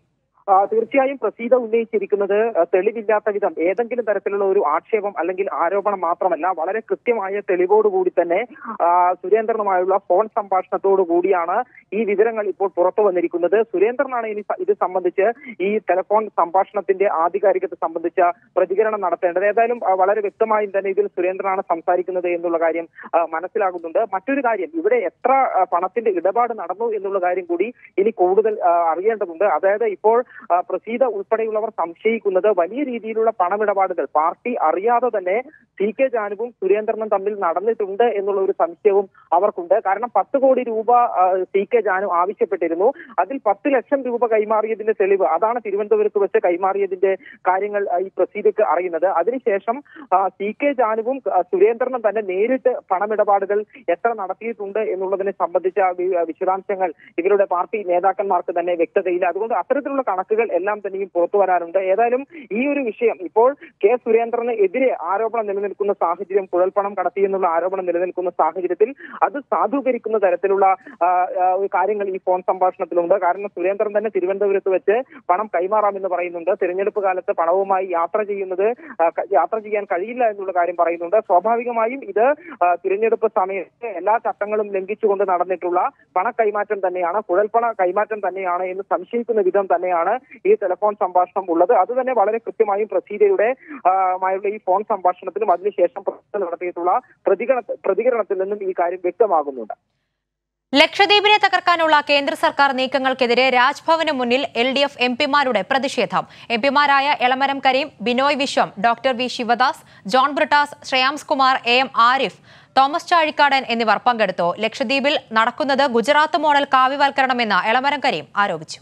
ആ, തീർച്ചയായും പ്രസീത ഉന്നയിച്ചിരിക്കുന്നത് ആ, തെളിവില്ലാത്ത വിധം ഏതെങ്കിലും തരത്തിലുള്ള ഒരു ആക്ഷേപം അല്ലെങ്കിൽ ആരോപണം മാത്രമല്ല വളരെ കൃത്യമായ തെളിവോടുകൂടി തന്നെ ആ, സുരേന്ദ്രനുമായുള്ള ഫോൺ സംഭാഷണത്തോടു കൂടിയാണ് ഈ വിവരങ്ങൾ ഇപ്പോൾ പുറത്തു വന്നിരിക്കുന്നത് സുരേന്ദ്രനാണ് ഇനി സ- ഇത് സംബന്ധിച്ച് ഈ ടെലിഫോൺ സംഭാഷണത്തിന്റെ ആധികാരികത സംബന്ധിച്ച പ്രതികരണം നടത്തേണ്ടത് ഏതായാലും ആ, വളരെ വ്യക്തമായും തന്നെ ഇതിൽ സുരേന്ദ്രനാണ് സംസാരിക്കുന്നത് എന്നുള്ള കാര്യം ആ, മനസ്സിലാകുന്നുണ്ട് മറ്റൊരു കാര്യം ഇവിടെ എത്ര ആ, പണത്തിന്റെ ഇടപാട് നടന്നു എന്നുള്ള കാര്യം കൂടി ഇനി കൂടുതൽ ആ, അറിയേണ്ടതുണ്ട് അതായത് ഇപ്പോൾ ആ, പ്രസീത ഉൾപ്പെടെയുള്ളവർ സംശയിക്കുന്നത് വലിയ രീതിയിലുള്ള പണമിടപാടുകൾ പാർട്ടി അറിയാതെ തന്നെ സി കെ ജാനുവും സുരേന്ദ്രനും തമ്മിൽ നടന്നിട്ടുണ്ട് എന്നുള്ള ഒരു സംശയവും അവർക്കുണ്ട് കാരണം പത്ത് കോടി രൂപ ആ, സി കെ ജാനു ആവശ്യപ്പെട്ടിരുന്നു അതിൽ പത്ത് ലക്ഷം രൂപ കൈമാറിയതിന്റെ തെളിവ് അതാണ് തിരുവനന്തപുരത്ത് വെച്ച് കൈമാറിയതിന്റെ കാര്യങ്ങൾ ആ, ഈ പ്രസീതക്ക് അറിയുന്നത് അതിനുശേഷം ആ, സി കെ ജാനുവും ആ, സുരേന്ദ്രനും തന്നെ നേരിട്ട് പണമിടപാടുകൾ എത്ര നടത്തിയിട്ടുണ്ട് എന്നുള്ളതിനെ സംബന്ധിച്ച വി- വിശദാംശങ്ങൾ ഇവരുടെ പാർട്ടി നേതാക്കന്മാർക്ക് തന്നെ വ്യക്തതയില്ല അതുകൊണ്ട് അത്തരത്തിലുള്ള കണക്കുകൾ എല്ലാം തന്നെയും പുറത്തു വരാനുണ്ട് ഏതായാലും ഈ ഒരു വിഷയം ഇപ്പോൾ കെ സുരേന്ദ്രന് എതിരെ ആരോപണം നിലനിൽക്കുന്ന സാഹചര്യം കുഴൽപ്പണം കടത്തി എന്നുള്ള ആരോപണം നിലനിൽക്കുന്ന സാഹചര്യത്തിൽ അത് സാധൂകരിക്കുന്ന തരത്തിലുള്ള ആ, ആ, ഒരു കാര്യങ്ങൾ ഈ ഫോൺ സംഭാഷണത്തിലുണ്ട് കാരണം സുരേന്ദ്രൻ തന്നെ തിരുവനന്തപുരത്ത് വെച്ച് പണം കൈമാറാമെന്ന് പറയുന്നുണ്ട് തിരഞ്ഞെടുപ്പ് കാലത്ത് പണവുമായി യാത്ര ചെയ്യുന്നത് ആ, ക- യാത്ര ചെയ്യാൻ കഴിയില്ല എന്നുള്ള കാര്യം പറയുന്നുണ്ട് സ്വാഭാവികമായും ഇത് ആ, തിരഞ്ഞെടുപ്പ് സമയത്ത് എല്ലാ ചട്ടങ്ങളും ലംഘിച്ചുകൊണ്ട് നടന്നിട്ടുള്ള പണ കൈമാറ്റം തന്നെയാണ് കുഴൽപ്പണ കൈമാറ്റം തന്നെയാണ് എന്ന് സംശയിക്കുന്ന വിധം തന്നെയാണ് ഈ ടെലിഫോൺ സംഭാഷണം ഉള്ളത് അത് തന്നെ വളരെ കൃത്യമായും പ്രസീതയുടെ ആ, മായുള്ള ഈ ഫോൺ സംഭാഷണത്തിലും അതിനുശേഷം പ്രസീത നടത്തിയിട്ടുള്ള പ്രതികരണ പ്രതികരണത്തിൽ നിന്നും ഈ കാര്യം വ്യക്തമാകുന്നുണ്ട് ലക്ഷദ്വീപിനെ തകർക്കാനുള്ള കേന്ദ്ര സർക്കാർ നീക്കങ്ങൾക്കെതിരെ രാജ്ഭവന് മുന്നിൽ എൽ ഡി എഫ് എം പിമാരുടെ പ്രതിഷേധം എം പിമാരായ Elamaram Kareem Binoy Viswam doctor V Sivadas John Brittas Shreyams Kumar A M Arif Thomas Chazhikadan എന്നിവർ പങ്കെടുത്തു ലക്ഷദ്വീപിൽ നടക്കുന്നത് ഗുജറാത്ത് മോഡൽ കാവ്യവൽക്കരണമെന്ന് എളമരം കരീം ആരോപിച്ചു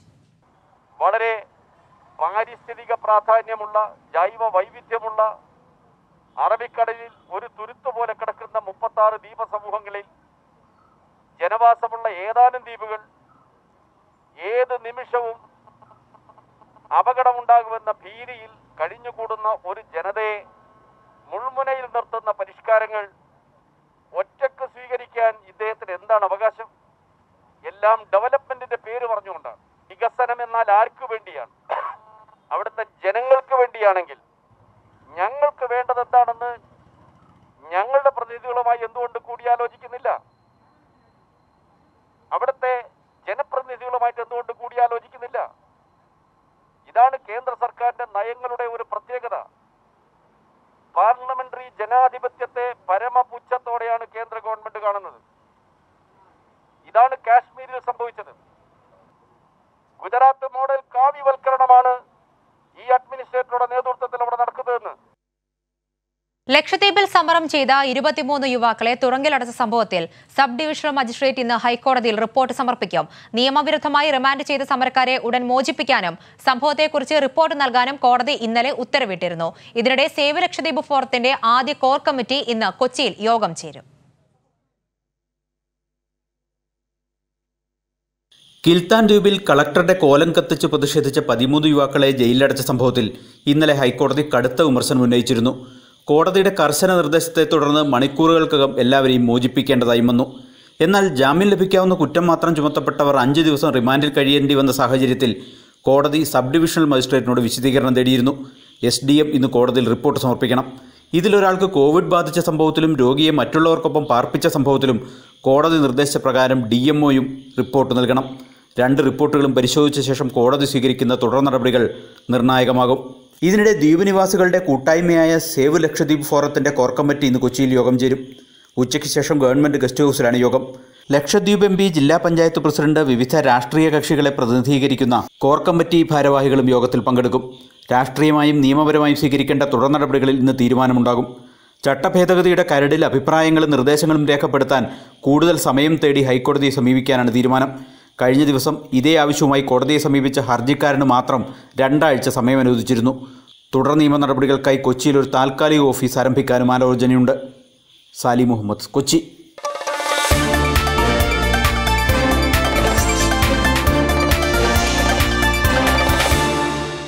വളരെ പാരിസ്ഥിതിക പ്രാധാന്യമുള്ള ജൈവ വൈവിധ്യമുള്ള അറബിക്കടലിൽ ഒരു തുരുത്ത് പോലെ കിടക്കുന്ന മുപ്പത്തി ആറ് ദ്വീപസമൂഹങ്ങളിൽ ജനവാസമുള്ള ഏതാനും ദ്വീപുകൾ ഏത് നിമിഷവും അപകടമുണ്ടാകുമെന്ന ഭീതിയിൽ കഴിഞ്ഞുകൂടുന്ന ഒരു ജനതയെ മുൾമുനയിൽ നിർത്തുന്ന പരിഷ്കാരങ്ങൾ ഒറ്റക്ക് സ്വീകരിക്കാൻ ഇദ്ദേഹത്തിന് എന്താണ് അവകാശം എല്ലാം ഡെവലപ്മെന്റിന്റെ പേര് പറഞ്ഞുകൊണ്ടാണ് വികസനം എന്നാൽ ആർക്കു വേണ്ടിയാണ് അവിടുത്തെ ജനങ്ങൾക്ക് വേണ്ടിയാണെങ്കിൽ ഞങ്ങൾക്ക് വേണ്ടത് എന്താണെന്ന് ഞങ്ങളുടെ പ്രതിനിധികളുമായി എന്തുകൊണ്ട് കൂടിയാലോചിക്കുന്നില്ല അവിടുത്തെ ജനപ്രതിനിധികളുമായിട്ട് എന്തുകൊണ്ട് കൂടിയാലോചിക്കുന്നില്ല ഇതാണ് കേന്ദ്ര സർക്കാരിന്റെ നയങ്ങളുടെ ഒരു പ്രത്യേകത പാർലമെന്ററി ജനാധിപത്യത്തെ പരമപുച്ഛത്തോടെയാണ് കേന്ദ്ര ഗവൺമെന്റ് കാണുന്നത് ലക്ഷദ്വീപിൽ സമരം ചെയ്ത ഇരുപത്തിമൂന്ന് യുവാക്കളെ തുറങ്കിലടച്ച സംഭവത്തിൽ സബ് ഡിവിഷണൽ മജിസ്ട്രേറ്റ് ഇന്ന് ഹൈക്കോടതിയിൽ റിപ്പോർട്ട് സമർപ്പിക്കും നിയമവിരുദ്ധമായി റിമാൻഡ് ചെയ്ത സമരക്കാരെ ഉടൻ മോചിപ്പിക്കാനും സംഭവത്തെക്കുറിച്ച് റിപ്പോർട്ട് നൽകാനും കോടതി ഇന്നലെ ഉത്തരവിട്ടിരുന്നു ഇതിനിടെ സേവ് ലക്ഷദ്വീപ് ഫോറത്തിന്റെ ആദ്യ കോർ കമ്മിറ്റി ഇന്ന് കൊച്ചിയിൽ യോഗം ചേരും കിൽത്താൻ ദ്വീപിൽ കളക്ടറുടെ കോലം കത്തിച്ച് പ്രതിഷേധിച്ച പതിമൂന്ന് യുവാക്കളെ ജയിലിലടച്ച സംഭവത്തിൽ ഇന്നലെ ഹൈക്കോടതി കടുത്ത വിമർശനം ഉന്നയിച്ചിരുന്നു കോടതിയുടെ കർശന നിർദ്ദേശത്തെ തുടർന്ന് മണിക്കൂറുകൾക്കകം എല്ലാവരെയും മോചിപ്പിക്കേണ്ടതായി വന്നു എന്നാൽ ജാമ്യം ലഭിക്കാവുന്ന കുറ്റം മാത്രം ചുമത്തപ്പെട്ടവർ അഞ്ച് ദിവസം റിമാൻഡിൽ കഴിയേണ്ടി വന്ന സാഹചര്യത്തിൽ കോടതി സബ് ഡിവിഷണൽ മജിസ്ട്രേറ്റിനോട് വിശദീകരണം തേടിയിരുന്നു എസ് ഡി എം ഇന്ന് കോടതിയിൽ റിപ്പോർട്ട് സമർപ്പിക്കണം ഇതിലൊരാൾക്ക് കോവിഡ് ബാധിച്ച സംഭവത്തിലും രോഗിയെ മറ്റുള്ളവർക്കൊപ്പം പാർപ്പിച്ച സംഭവത്തിലും കോടതി നിർദ്ദേശപ്രകാരം ഡി എം ഒയും റിപ്പോർട്ട് നൽകണം രണ്ട് റിപ്പോർട്ടുകളും പരിശോധിച്ച ശേഷം കോടതി സ്വീകരിക്കുന്ന തുടർ നടപടികൾ നിർണായകമാകും ഇതിനിടെ ദ്വീപ് നിവാസികളുടെ കൂട്ടായ്മയായ സേവ് ലക്ഷദ്വീപ് ഫോറത്തിന്റെ കോർ കമ്മിറ്റി ഇന്ന് കൊച്ചിയിൽ യോഗം ചേരും ഉച്ചയ്ക്ക് ശേഷം ഗവൺമെന്റ് ഗസ്റ്റ് ഹൗസിലാണ് യോഗം ലക്ഷദ്വീപ് എം പി ജില്ലാ പഞ്ചായത്ത് പ്രസിഡന്റ് വിവിധ രാഷ്ട്രീയ കക്ഷികളെ പ്രതിനിധീകരിക്കുന്ന കോർ കമ്മിറ്റി ഭാരവാഹികളും യോഗത്തിൽ പങ്കെടുക്കും രാഷ്ട്രീയമായും നിയമപരമായും സ്വീകരിക്കേണ്ട തുടർ നടപടികളിൽ ഇന്ന് തീരുമാനമുണ്ടാകും ചട്ടഭേദഗതിയുടെ കരടിൽ അഭിപ്രായങ്ങളും നിർദ്ദേശങ്ങളും രേഖപ്പെടുത്താൻ കൂടുതൽ സമയം തേടി ഹൈക്കോടതിയെ സമീപിക്കാനാണ് തീരുമാനം കഴിഞ്ഞ ദിവസം ഇതേ ആവശ്യവുമായി കോടതിയെ സമീപിച്ച ഹർജിക്കാരന് മാത്രം രണ്ടാഴ്ച സമയം അനുവദിച്ചിരുന്നു തുടർ നിയമ നടപടികൾക്കായി കൊച്ചിയിൽ ഒരു താൽക്കാലിക ഓഫീസ് ആരംഭിക്കാനും ആലോചനയുണ്ട് സാലി മുഹമ്മദ് കൊച്ചി